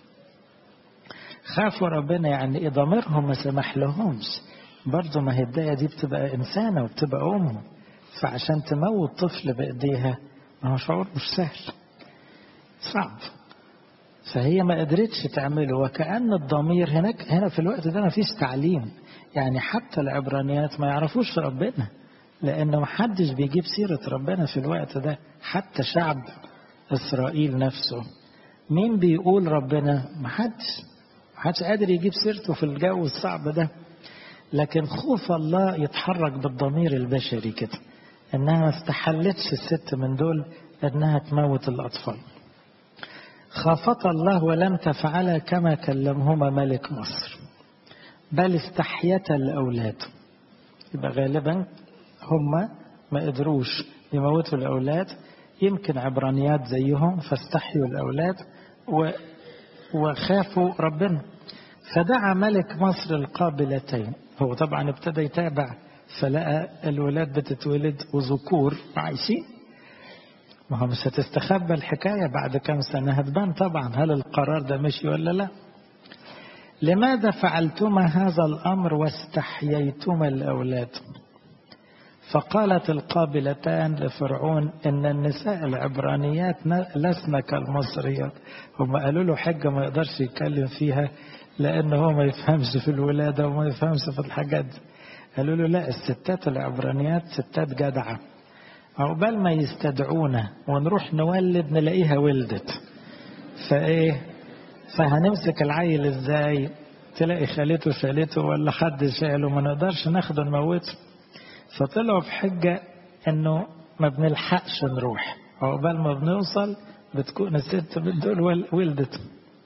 خافوا ربنا يعني إيه ضميرهم ما سمح لهمش برضه ما هي الداية دي بتبقى إنسانة وبتبقى أمه فعشان تموت طفل بإيديها ما هو شعور مش سهل صعب فهي ما قدرتش تعمله وكأن الضمير هناك هنا في الوقت ده ما فيش تعليم يعني حتى العبرانيات ما يعرفوش ربنا لأنه ما حدش بيجيب سيرة ربنا في الوقت ده حتى شعب إسرائيل نفسه مين بيقول ربنا ما حدش ما حدش قادر يجيب سيرته في الجو الصعب ده لكن خوف الله يتحرك بالضمير البشري كده انها ما استحلتش الست من دول انها تموت الاطفال خافت الله ولم تفعل كما كلمهما ملك مصر بل استحيت الأولاد يبقى غالبا هم ما قدروش يموتوا الأولاد يمكن عبرانيات زيهم فاستحيوا الأولاد و وخافوا ربنا فدعا ملك مصر القابلتين هو طبعا ابتدى يتابع فلقى الولاد بتتولد وذكور عايشين ما هو مش هتستخبى الحكاية بعد كم سنة هتبان طبعا هل القرار ده مشي ولا لا لماذا فعلتما هذا الأمر واستحييتما الأولاد فقالت القابلتان لفرعون إن النساء العبرانيات لسن كالمصريات هم قالوا له حاجة ما يقدرش يتكلم فيها لأنه هو ما يفهمش في الولادة وما يفهمش في الحاجات دي قالوا له لا الستات العبرانيات ستات جدعة عقبال ما يستدعونا ونروح نولد نلاقيها ولدت فايه فهنمسك العيل ازاي تلاقي خالته شالته ولا حد شاله ما نقدرش ناخده نموته فطلعوا بحجة انه ما بنلحقش نروح عقبال ما بنوصل بتكون الست دول ولدت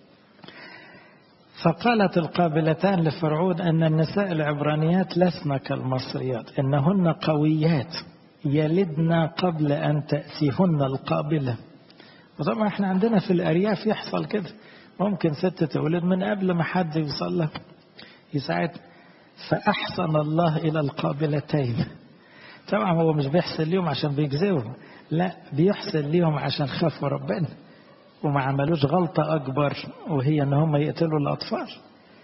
فقالت القابلتان لفرعون أن النساء العبرانيات لسن كالمصريات إنهن قويات يلدن قبل أن تأتيهن القابلة وطبعا احنا عندنا في الأرياف يحصل كده ممكن ست تولد من قبل ما حد يوصل لها يساعد فأحسن الله إلى القابلتين طبعا هو مش بيحسن ليهم عشان بيجزيهم لا بيحسن ليهم عشان خافوا ربنا وما عملوش غلطة أكبر وهي أن هم يقتلوا الأطفال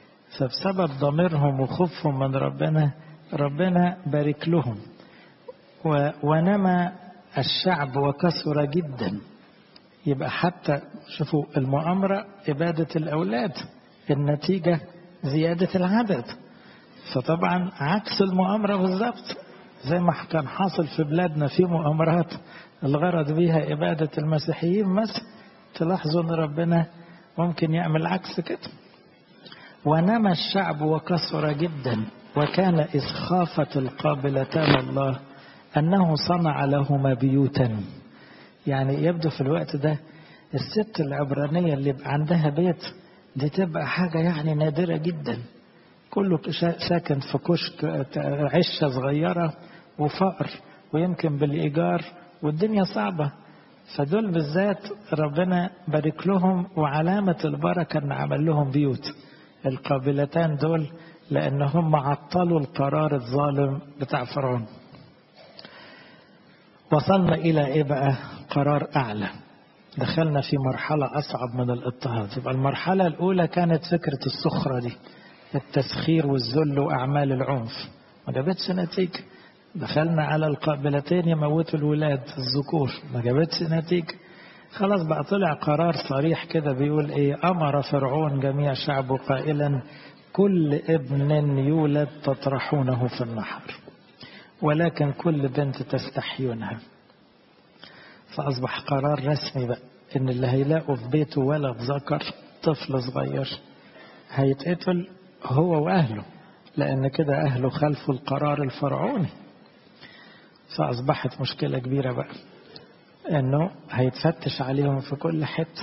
فبسبب ضميرهم وخوفهم من ربنا ربنا بارك لهم ونمى الشعب وكثر جدا يبقى حتى شوفوا المؤامرة إبادة الأولاد النتيجة زيادة العدد فطبعا عكس المؤامرة بالظبط زي ما كان حاصل في بلادنا في مؤامرات الغرض بيها إبادة المسيحيين مثلا تلاحظوا أن ربنا ممكن يعمل عكس كده ونمى الشعب وكثر جدا وكان إذ خافت القابلتان الله أنه صنع لهما بيوتا يعني يبدو في الوقت ده الست العبرانية اللي عندها بيت دي تبقى حاجة يعني نادرة جدا كله ساكن في كشك عشة صغيرة وفقر ويمكن بالإيجار والدنيا صعبة فدول بالذات ربنا بارك لهم وعلامة البركة أن عمل لهم بيوت القابلتان دول لأنهم عطلوا القرار الظالم بتاع فرعون وصلنا إلى إيه بقى قرار أعلى دخلنا في مرحلة أصعب من الاضطهاد يبقى المرحلة الأولى كانت فكرة السخرة دي التسخير والذل وأعمال العنف ما جابتش نتيجة دخلنا على القابلتين يموتوا الولاد الذكور ما جابتش نتيجة خلاص بقى طلع قرار صريح كده بيقول ايه امر فرعون جميع شعبه قائلا كل ابن يولد تطرحونه في النحر ولكن كل بنت تستحيونها فاصبح قرار رسمي بقى ان اللي هيلاقوا في بيته ولد ذكر طفل صغير هيتقتل هو واهله لان كده اهله خلفوا القرار الفرعوني فاصبحت مشكله كبيره بقى انه هيتفتش عليهم في كل حته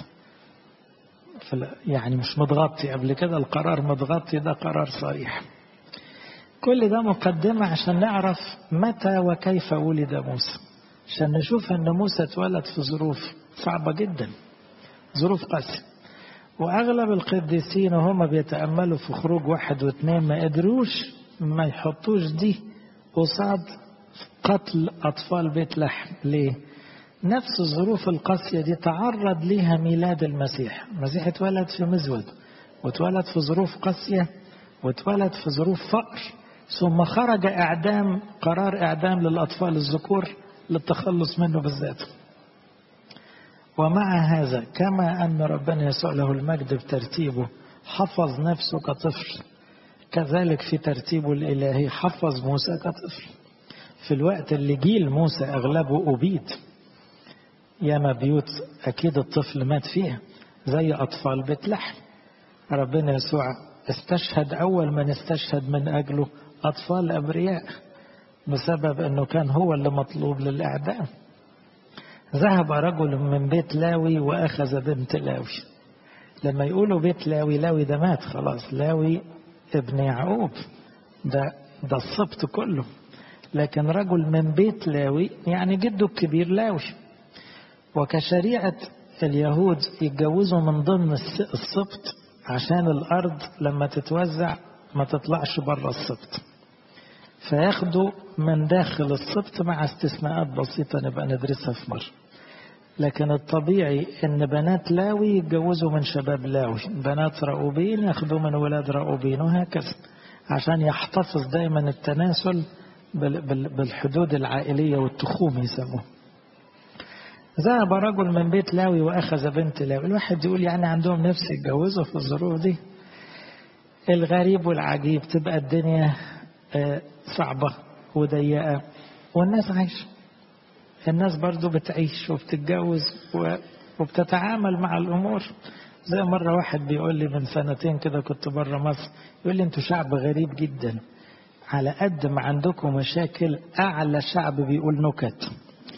يعني مش متغطي قبل كده القرار متغطي ده قرار صريح كل ده مقدمة عشان نعرف متى وكيف ولد موسى عشان نشوف ان موسى اتولد في ظروف صعبة جدا ظروف قاسية واغلب القديسين وهم بيتأملوا في خروج واحد واثنين ما قدروش ما يحطوش دي قصاد قتل اطفال بيت لحم ليه نفس الظروف القاسية دي تعرض لها ميلاد المسيح المسيح اتولد في مزود واتولد في ظروف قاسية واتولد في ظروف فقر ثم خرج إعدام قرار إعدام للأطفال الذكور للتخلص منه بالذات ومع هذا كما أن ربنا يسوع له المجد بترتيبه حفظ نفسه كطفل كذلك في ترتيبه الإلهي حفظ موسى كطفل في الوقت اللي جيل موسى أغلبه أبيد ياما بيوت أكيد الطفل مات فيها زي أطفال بيت لحم ربنا يسوع استشهد أول من استشهد من أجله أطفال أبرياء بسبب أنه كان هو اللي مطلوب للإعدام ذهب رجل من بيت لاوي وأخذ بنت لاوي لما يقولوا بيت لاوي لاوي ده مات خلاص لاوي ابن يعقوب ده ده السبط كله لكن رجل من بيت لاوي يعني جده الكبير لاوي وكشريعة اليهود يتجوزوا من ضمن السبط عشان الأرض لما تتوزع ما تطلعش بره السبط فياخدوا من داخل السبط مع استثناءات بسيطة نبقى ندرسها في مرة لكن الطبيعي ان بنات لاوي يتجوزوا من شباب لاوي بنات رأوبين ياخدوا من ولاد رأوبين وهكذا عشان يحتفظ دايما التناسل بالحدود العائلية والتخوم يسموه ذهب رجل من بيت لاوي وأخذ بنت لاوي الواحد يقول يعني عندهم نفس يتجوزوا في الظروف دي الغريب والعجيب تبقى الدنيا صعبة وضيقة والناس عايشة الناس برضو بتعيش وبتتجوز وبتتعامل مع الأمور زي مرة واحد بيقول لي من سنتين كده كنت بره مصر يقول لي انتوا شعب غريب جدا على قد ما عندكم مشاكل أعلى شعب بيقول نكت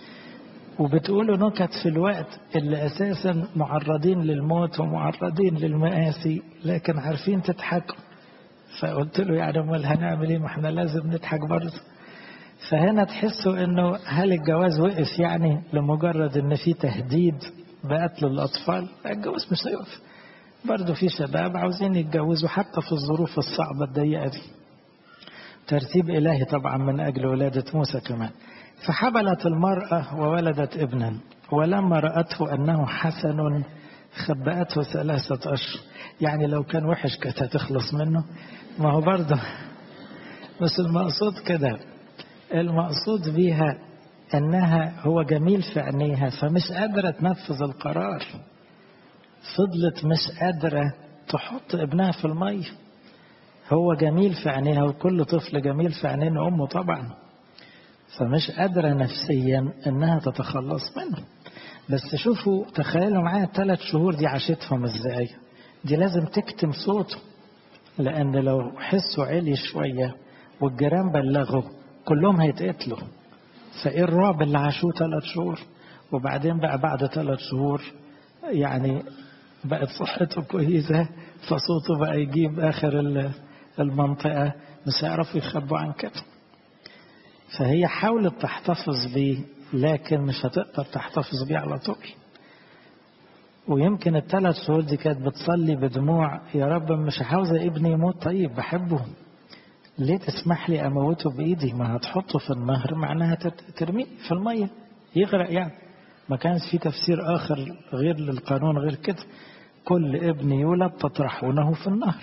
وبتقولوا نكت في الوقت اللي أساسا معرضين للموت ومعرضين للمآسي لكن عارفين تضحكوا فقلت له يعني امال هنعمل ايه ما احنا لازم نضحك برضه فهنا تحسوا انه هل الجواز وقف يعني لمجرد ان في تهديد بقتل الاطفال الجواز مش هيقف برضه في شباب عاوزين يتجوزوا حتى في الظروف الصعبة الضيقة دي ترتيب إلهي طبعا من أجل ولادة موسى كمان فحبلت المرأة وولدت ابنا ولما رأته أنه حسن خبأته ثلاثة أشهر يعني لو كان وحش كانت هتخلص منه ما هو برضه بس المقصود كده المقصود بيها انها هو جميل في عينيها فمش قادرة تنفذ القرار فضلت مش قادرة تحط ابنها في المية هو جميل في عينيها وكل طفل جميل في عينين امه طبعا فمش قادرة نفسيا انها تتخلص منه بس شوفوا تخيلوا معايا الثلاث شهور دي عاشتهم ازاي دي لازم تكتم صوته لان لو حسوا علي شوية والجيران بلغوا كلهم هيتقتلوا فايه الرعب اللي عاشوه ثلاث شهور وبعدين بقى بعد ثلاث شهور يعني بقت صحته كويسة فصوته بقى يجيب آخر المنطقة مش هيعرفوا يخبوا عن كده فهي حاولت تحتفظ بيه لكن مش هتقدر تحتفظ بيه على طول ويمكن الثلاث شهور دي كانت بتصلي بدموع يا رب مش عاوزة ابني يموت طيب بحبه ليه تسمح لي اموته بايدي ما هتحطه في النهر معناها ترميه في الميه يغرق يعني ما كانش في تفسير اخر غير للقانون غير كده كل ابن يولد تطرحونه في النهر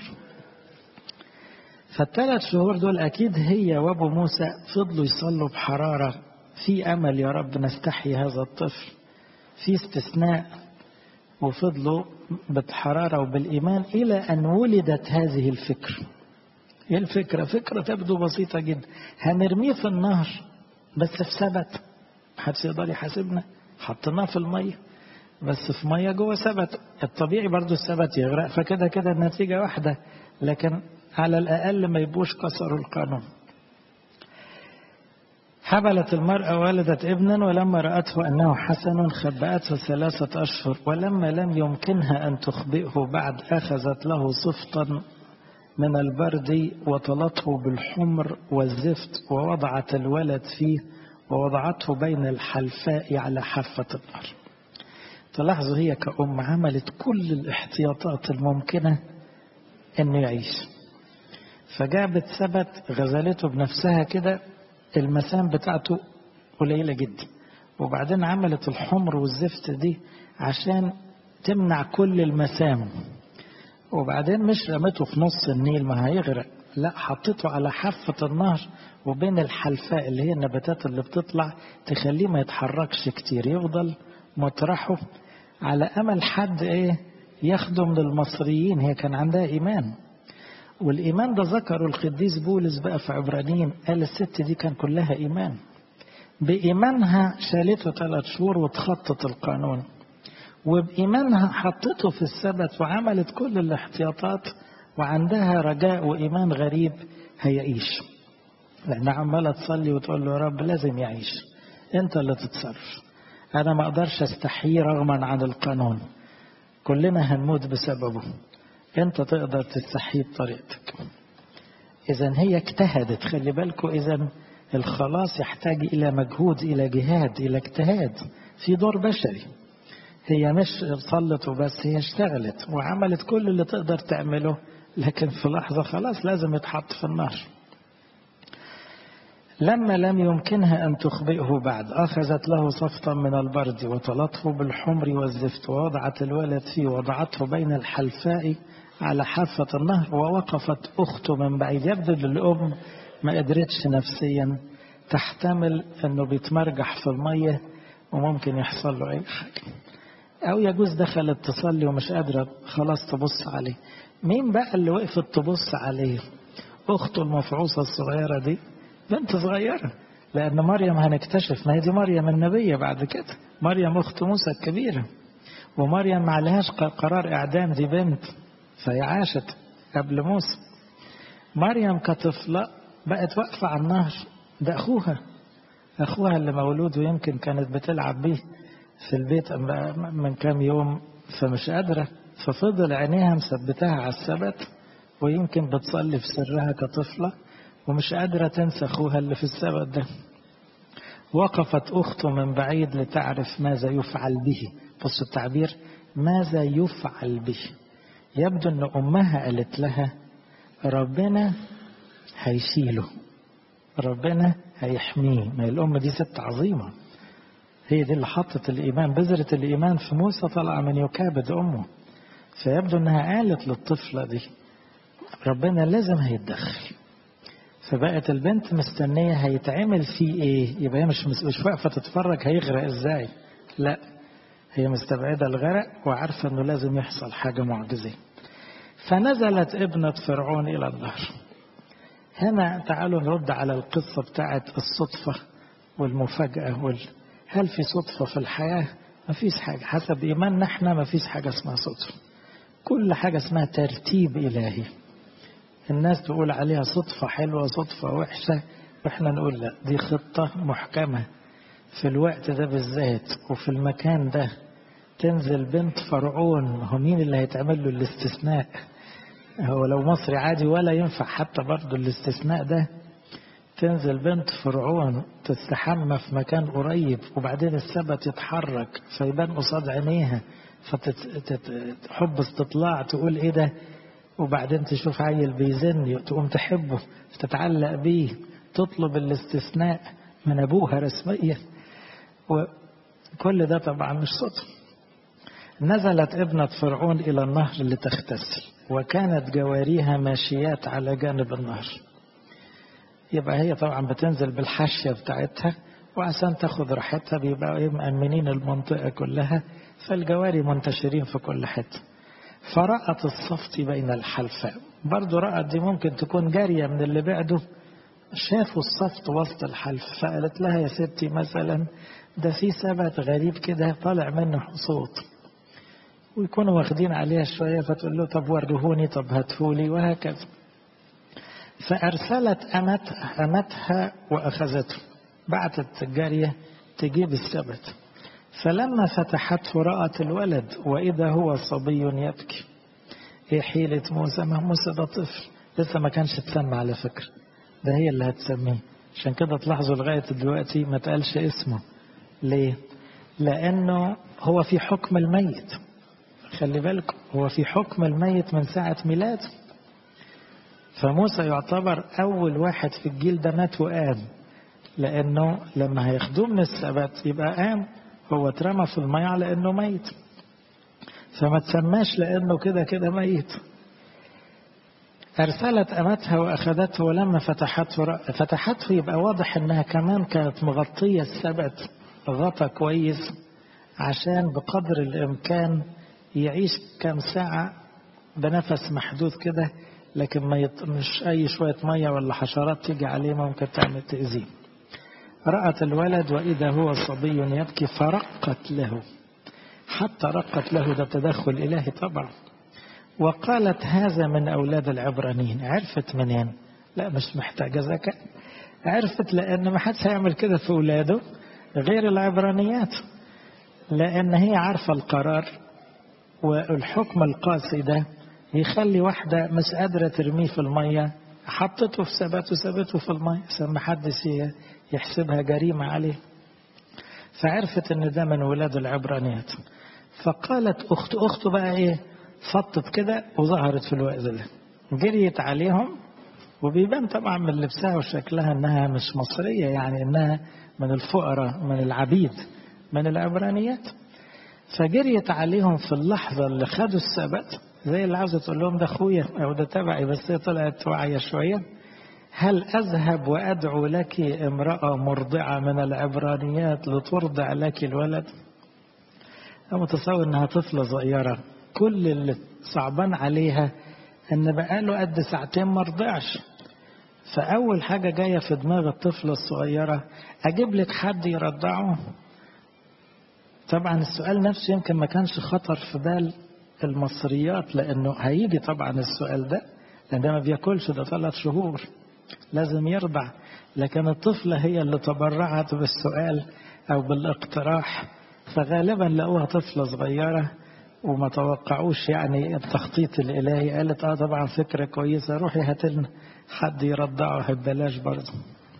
فالثلاث شهور دول اكيد هي وابو موسى فضلوا يصلوا بحراره في امل يا رب نستحي هذا الطفل في استثناء وفضلوا بالحراره وبالايمان الى ان ولدت هذه الفكره ايه الفكرة؟ فكرة تبدو بسيطة جدا هنرميه في النهر بس في سبت محدش يقدر يحاسبنا حطيناه في المية بس في مية جوه سبت الطبيعي برضو السبت يغرق فكده كده النتيجة واحدة لكن على الأقل ما يبقوش كسروا القانون حبلت المرأة ولدت ابنا ولما رأته أنه حسن خبأته ثلاثة أشهر ولما لم يمكنها أن تخبئه بعد أخذت له صفطا من البرد وطلته بالحمر والزفت ووضعت الولد فيه ووضعته بين الحلفاء على حافة النار تلاحظوا هي كأم عملت كل الاحتياطات الممكنة انه يعيش فجابت ثبت غزلته بنفسها كده المسام بتاعته قليلة جدا وبعدين عملت الحمر والزفت دي عشان تمنع كل المسام وبعدين مش رميته في نص النيل ما هيغرق لا حطيته على حافة النهر وبين الحلفاء اللي هي النباتات اللي بتطلع تخليه ما يتحركش كتير يفضل مطرحه على أمل حد إيه ياخده من المصريين هي كان عندها إيمان والإيمان ده ذكره القديس بولس بقى في عبرانيين قال الست دي كان كلها إيمان بإيمانها شالته ثلاث شهور وتخطط القانون وبإيمانها حطته في السبت وعملت كل الاحتياطات وعندها رجاء وإيمان غريب هيعيش لأنها عمالة تصلي وتقول له يا رب لازم يعيش أنت اللي تتصرف أنا ما أقدرش أستحيي رغما عن القانون كلنا هنموت بسببه أنت تقدر تستحيي بطريقتك إذا هي اجتهدت خلي بالكم إذا الخلاص يحتاج إلى مجهود إلى جهاد إلى اجتهاد في دور بشري هي مش صلت وبس هي اشتغلت وعملت كل اللي تقدر تعمله لكن في لحظة خلاص لازم يتحط في النار لما لم يمكنها أن تخبئه بعد أخذت له صفطا من البرد وطلته بالحمر والزفت ووضعت الولد فيه وضعته بين الحلفاء على حافة النهر ووقفت أخته من بعيد يبدو للأم ما قدرتش نفسيا تحتمل أنه بيتمرجح في المية وممكن يحصل له أي حاجة أو يجوز دخلت تصلي ومش قادرة خلاص تبص عليه مين بقى اللي وقفت تبص عليه أخته المفعوصة الصغيرة دي بنت صغيرة لأن مريم هنكتشف ما هي دي مريم النبية بعد كده مريم أخت موسى الكبيرة ومريم ما عليهاش قرار إعدام دي بنت فهي عاشت قبل موسى مريم كطفلة بقت واقفة على النهر ده أخوها أخوها اللي مولود ويمكن كانت بتلعب بيه في البيت من كام يوم فمش قادرة ففضل عينيها مثبتها على السبت ويمكن بتصلي في سرها كطفلة ومش قادرة تنسى أخوها اللي في السبت ده وقفت أخته من بعيد لتعرف ماذا يفعل به بص التعبير ماذا يفعل به يبدو أن أمها قالت لها ربنا هيشيله ربنا هيحميه ما الأم دي ست عظيمة هي دي اللي حطت الإيمان بذرة الإيمان في موسى طلع من يكابد أمه فيبدو أنها قالت للطفلة دي ربنا لازم هيتدخل فبقت البنت مستنية هيتعمل فيه ايه يبقى هي مش مش واقفة تتفرج هيغرق ازاي لا هي مستبعدة الغرق وعارفة انه لازم يحصل حاجة معجزة فنزلت ابنة فرعون الى النهر هنا تعالوا نرد على القصة بتاعت الصدفة والمفاجأة وال... هل في صدفة في الحياة؟ ما فيش حاجة حسب إيماننا احنا ما فيش حاجة اسمها صدفة كل حاجة اسمها ترتيب إلهي الناس تقول عليها صدفة حلوة صدفة وحشة واحنا نقول لا دي خطة محكمة في الوقت ده بالذات وفي المكان ده تنزل بنت فرعون هو مين اللي هيتعمل له الاستثناء هو لو مصري عادي ولا ينفع حتى برضه الاستثناء ده تنزل بنت فرعون تستحمى في مكان قريب وبعدين السبت يتحرك فيبان قصاد عينيها فتحب استطلاع تقول ايه ده وبعدين تشوف عيل بيزن تقوم تحبه تتعلق بيه تطلب الاستثناء من ابوها رسميا وكل ده طبعا مش صدفه نزلت ابنة فرعون إلى النهر لتغتسل وكانت جواريها ماشيات على جانب النهر يبقى هي طبعا بتنزل بالحاشية بتاعتها وعشان تاخد راحتها بيبقى مأمنين المنطقة كلها فالجواري منتشرين في كل حتة فرأت الصفت بين الحلفاء برضو رأت دي ممكن تكون جارية من اللي بعده شافوا الصفت وسط الحلف فقالت لها يا ستي مثلا ده في سبت غريب كده طالع منه صوت ويكونوا واخدين عليها شوية فتقول له طب ورهوني طب هاتهولي وهكذا فأرسلت أمتها, أمتها وأخذته بعتت الجارية تجيب السبت فلما فتحته رأت الولد وإذا هو صبي يبكي إيه حيلة موسى ما موسى ده طفل لسه ما كانش اتسمى على فكرة ده هي اللي هتسميه عشان كده تلاحظوا لغاية دلوقتي ما تقالش اسمه ليه لأنه هو في حكم الميت خلي بالكم هو في حكم الميت من ساعة ميلاده فموسى يعتبر أول واحد في الجيل ده مات وقام لأنه لما هياخدوه من السبت يبقى قام هو اترمى في المية على أنه ميت فما تسماش لأنه كده كده ميت أرسلت أمتها وأخذته ولما فتحته فتحته يبقى واضح أنها كمان كانت مغطية السبت غطى كويس عشان بقدر الإمكان يعيش كام ساعة بنفس محدود كده لكن ما يط... مش أي شوية مية ولا حشرات تيجي عليه ممكن تعمل تأذيه رأت الولد وإذا هو صبي يبكي فرقت له حتى رقت له ده تدخل إلهي طبعا وقالت هذا من أولاد العبرانيين عرفت منين لا مش محتاجة ذكاء عرفت لأن ما حدش هيعمل كده في أولاده غير العبرانيات لأن هي عارفة القرار والحكم القاسي ده يخلي واحدة مش قادرة ترميه في المية حطته في ثبات وثبته في المية عشان ما حدش يحسبها جريمة عليه فعرفت ان ده من ولاد العبرانيات فقالت اخت اخته بقى ايه فطت كده وظهرت في الوقت ده جريت عليهم وبيبان طبعا من لبسها وشكلها انها مش مصرية يعني انها من الفقراء من العبيد من العبرانيات فجريت عليهم في اللحظة اللي خدوا السبت زي اللي عاوزة تقول لهم ده اخويا او ده تبعي بس هي طلعت واعية شوية هل أذهب وأدعو لك امرأة مرضعة من العبرانيات لترضع لك الولد أنا متصور أنها طفلة صغيرة كل اللي صعبان عليها أن بقاله قد ساعتين ما رضعش فأول حاجة جاية في دماغ الطفلة الصغيرة أجيب لك حد يرضعه طبعا السؤال نفسه يمكن ما كانش خطر في بال المصريات لأنه هيجي طبعا السؤال ده لأن ده ما بياكلش ده ثلاث شهور لازم يرضع لكن الطفلة هي اللي تبرعت بالسؤال أو بالاقتراح فغالبا لقوها طفلة صغيرة وما توقعوش يعني التخطيط الإلهي قالت اه طبعا فكرة كويسة روحي هاتلنا حد يرضعه ببلاش برضه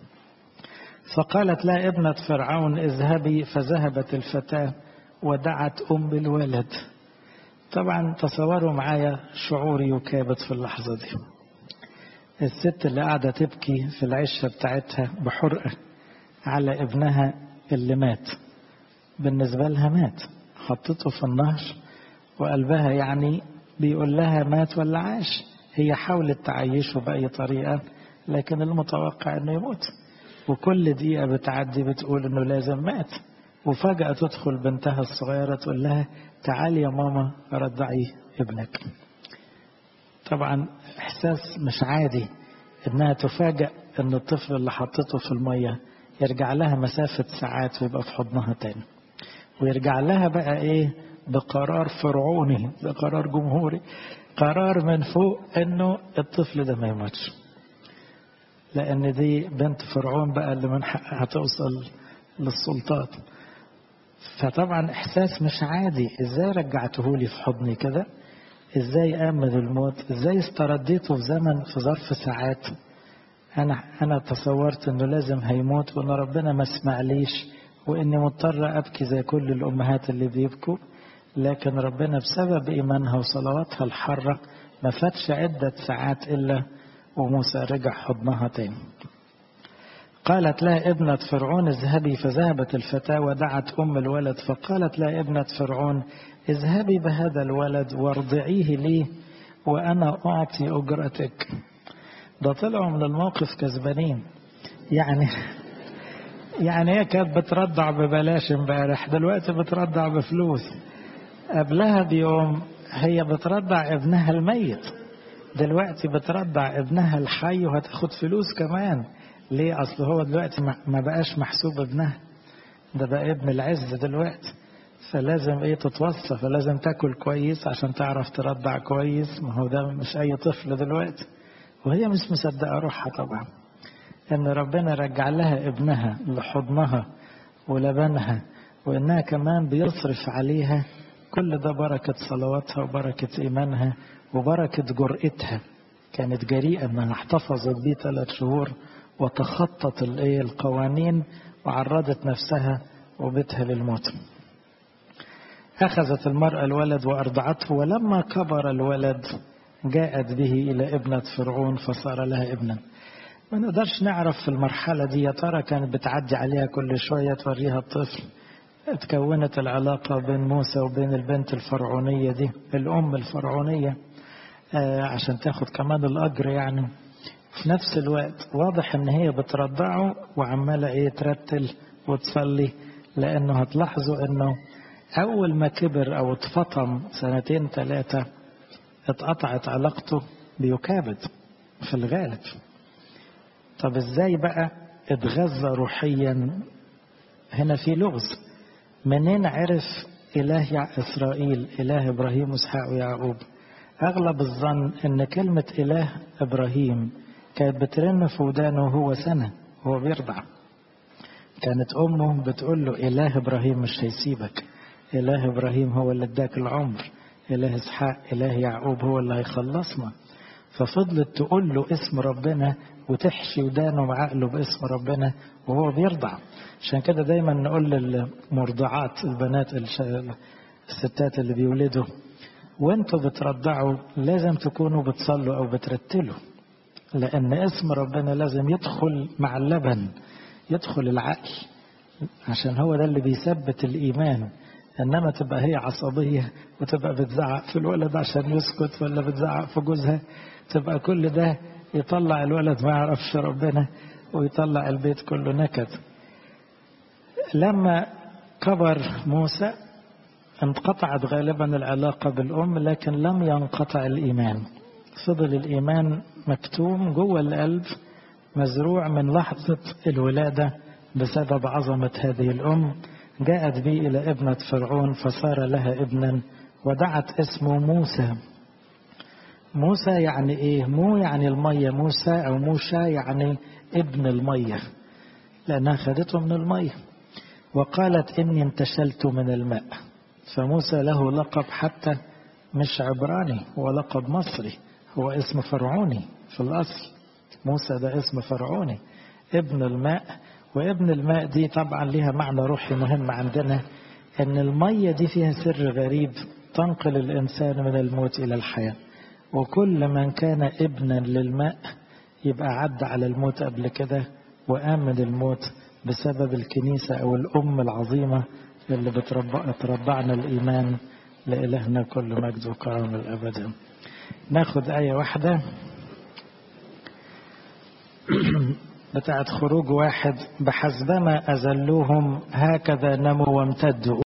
فقالت لا ابنة فرعون اذهبي فذهبت الفتاة ودعت أم الولد طبعا تصوروا معايا شعوري يكابد في اللحظة دي الست اللي قاعدة تبكي في العشة بتاعتها بحرقة على ابنها اللي مات بالنسبة لها مات حطته في النهر وقلبها يعني بيقول لها مات ولا عاش هي حاولت تعيشه بأي طريقة لكن المتوقع انه يموت وكل دقيقة بتعدي بتقول انه لازم مات وفجأة تدخل بنتها الصغيرة تقول لها تعالي يا ماما رضعي ابنك طبعا احساس مش عادي انها تفاجأ ان الطفل اللي حطته في المية يرجع لها مسافة ساعات ويبقى في حضنها تاني ويرجع لها بقى ايه بقرار فرعوني ده قرار جمهوري قرار من فوق انه الطفل ده ما يموتش لان دي بنت فرعون بقى اللي من حقها توصل للسلطات فطبعا احساس مش عادي ازاي رجعته لي في حضني كده ازاي امن الموت ازاي استرديته في زمن في ظرف ساعات انا انا تصورت انه لازم هيموت وان ربنا ما اسمعليش واني مضطر ابكي زي كل الامهات اللي بيبكوا لكن ربنا بسبب ايمانها وصلواتها الحاره ما فاتش عده ساعات الا وموسى رجع حضنها تاني قالت لها ابنة فرعون اذهبي فذهبت الفتاة ودعت أم الولد فقالت لها ابنة فرعون اذهبي بهذا الولد وارضعيه لي وأنا أعطي أجرتك ده طلعوا من الموقف كسبانين يعني يعني هي كانت بترضع ببلاش امبارح دلوقتي بترضع بفلوس قبلها بيوم هي بترضع ابنها الميت دلوقتي بترضع ابنها الحي وهتاخد فلوس كمان ليه اصل هو دلوقتي ما بقاش محسوب ابنها ده بقى ابن العز دلوقتي فلازم ايه تتوصى فلازم تاكل كويس عشان تعرف ترضع كويس ما هو ده مش اي طفل دلوقتي وهي مش مصدقه روحها طبعا ان ربنا رجع لها ابنها لحضنها ولبنها وانها كمان بيصرف عليها كل ده بركه صلواتها وبركه ايمانها وبركه جرأتها كانت جريئه انها احتفظت بيه ثلاث شهور وتخطت الايه القوانين وعرضت نفسها وبيتها للموت أخذت المرأة الولد وأرضعته ولما كبر الولد جاءت به إلى ابنة فرعون فصار لها ابنا ما نقدرش نعرف في المرحلة دي يا ترى كانت بتعدي عليها كل شوية توريها الطفل اتكونت العلاقة بين موسى وبين البنت الفرعونية دي الأم الفرعونية آه عشان تاخد كمان الأجر يعني في نفس الوقت واضح ان هي بترضعه وعمالة ايه ترتل وتصلي لانه هتلاحظوا انه اول ما كبر او اتفطم سنتين ثلاثة اتقطعت علاقته بيكابد في الغالب طب ازاي بقى اتغذى روحيا هنا في لغز منين عرف اله اسرائيل اله ابراهيم واسحاق ويعقوب اغلب الظن ان كلمة اله ابراهيم كانت بترن في ودانه وهو سنة وهو بيرضع كانت أمه بتقول له إله إبراهيم مش هيسيبك إله إبراهيم هو اللي اداك العمر إله إسحاق إله يعقوب هو اللي هيخلصنا ففضلت تقول له اسم ربنا وتحشي ودانه وعقله باسم ربنا وهو بيرضع عشان كده دايما نقول للمرضعات البنات الستات اللي بيولدوا وانتوا بترضعوا لازم تكونوا بتصلوا او بترتلوا لأن اسم ربنا لازم يدخل مع اللبن يدخل العقل عشان هو ده اللي بيثبت الإيمان إنما تبقى هي عصبية وتبقى بتزعق في الولد عشان يسكت ولا بتزعق في جوزها تبقى كل ده يطلع الولد ما يعرفش ربنا ويطلع البيت كله نكد لما كبر موسى انقطعت غالبا العلاقة بالأم لكن لم ينقطع الإيمان فضل الإيمان مكتوم جوه القلب مزروع من لحظة الولادة بسبب عظمة هذه الأم جاءت بي إلى ابنة فرعون فصار لها ابنا ودعت اسمه موسى موسى يعني إيه مو يعني المية موسى أو موشى يعني ابن المية لأنها خدته من المية وقالت إني انتشلت من الماء فموسى له لقب حتى مش عبراني هو لقب مصري هو اسم فرعوني في الأصل موسى ده اسم فرعوني ابن الماء وابن الماء دي طبعا لها معنى روحي مهم عندنا ان المية دي فيها سر غريب تنقل الإنسان من الموت إلى الحياة وكل من كان ابنا للماء يبقى عدى على الموت قبل كده وآمن الموت بسبب الكنيسة أو الأم العظيمة اللي بتربعنا الإيمان لإلهنا كل مجد وكرم الأبد ناخد آية واحدة بتاعت خروج واحد بحسبما أذلوهم هكذا نموا وامتدوا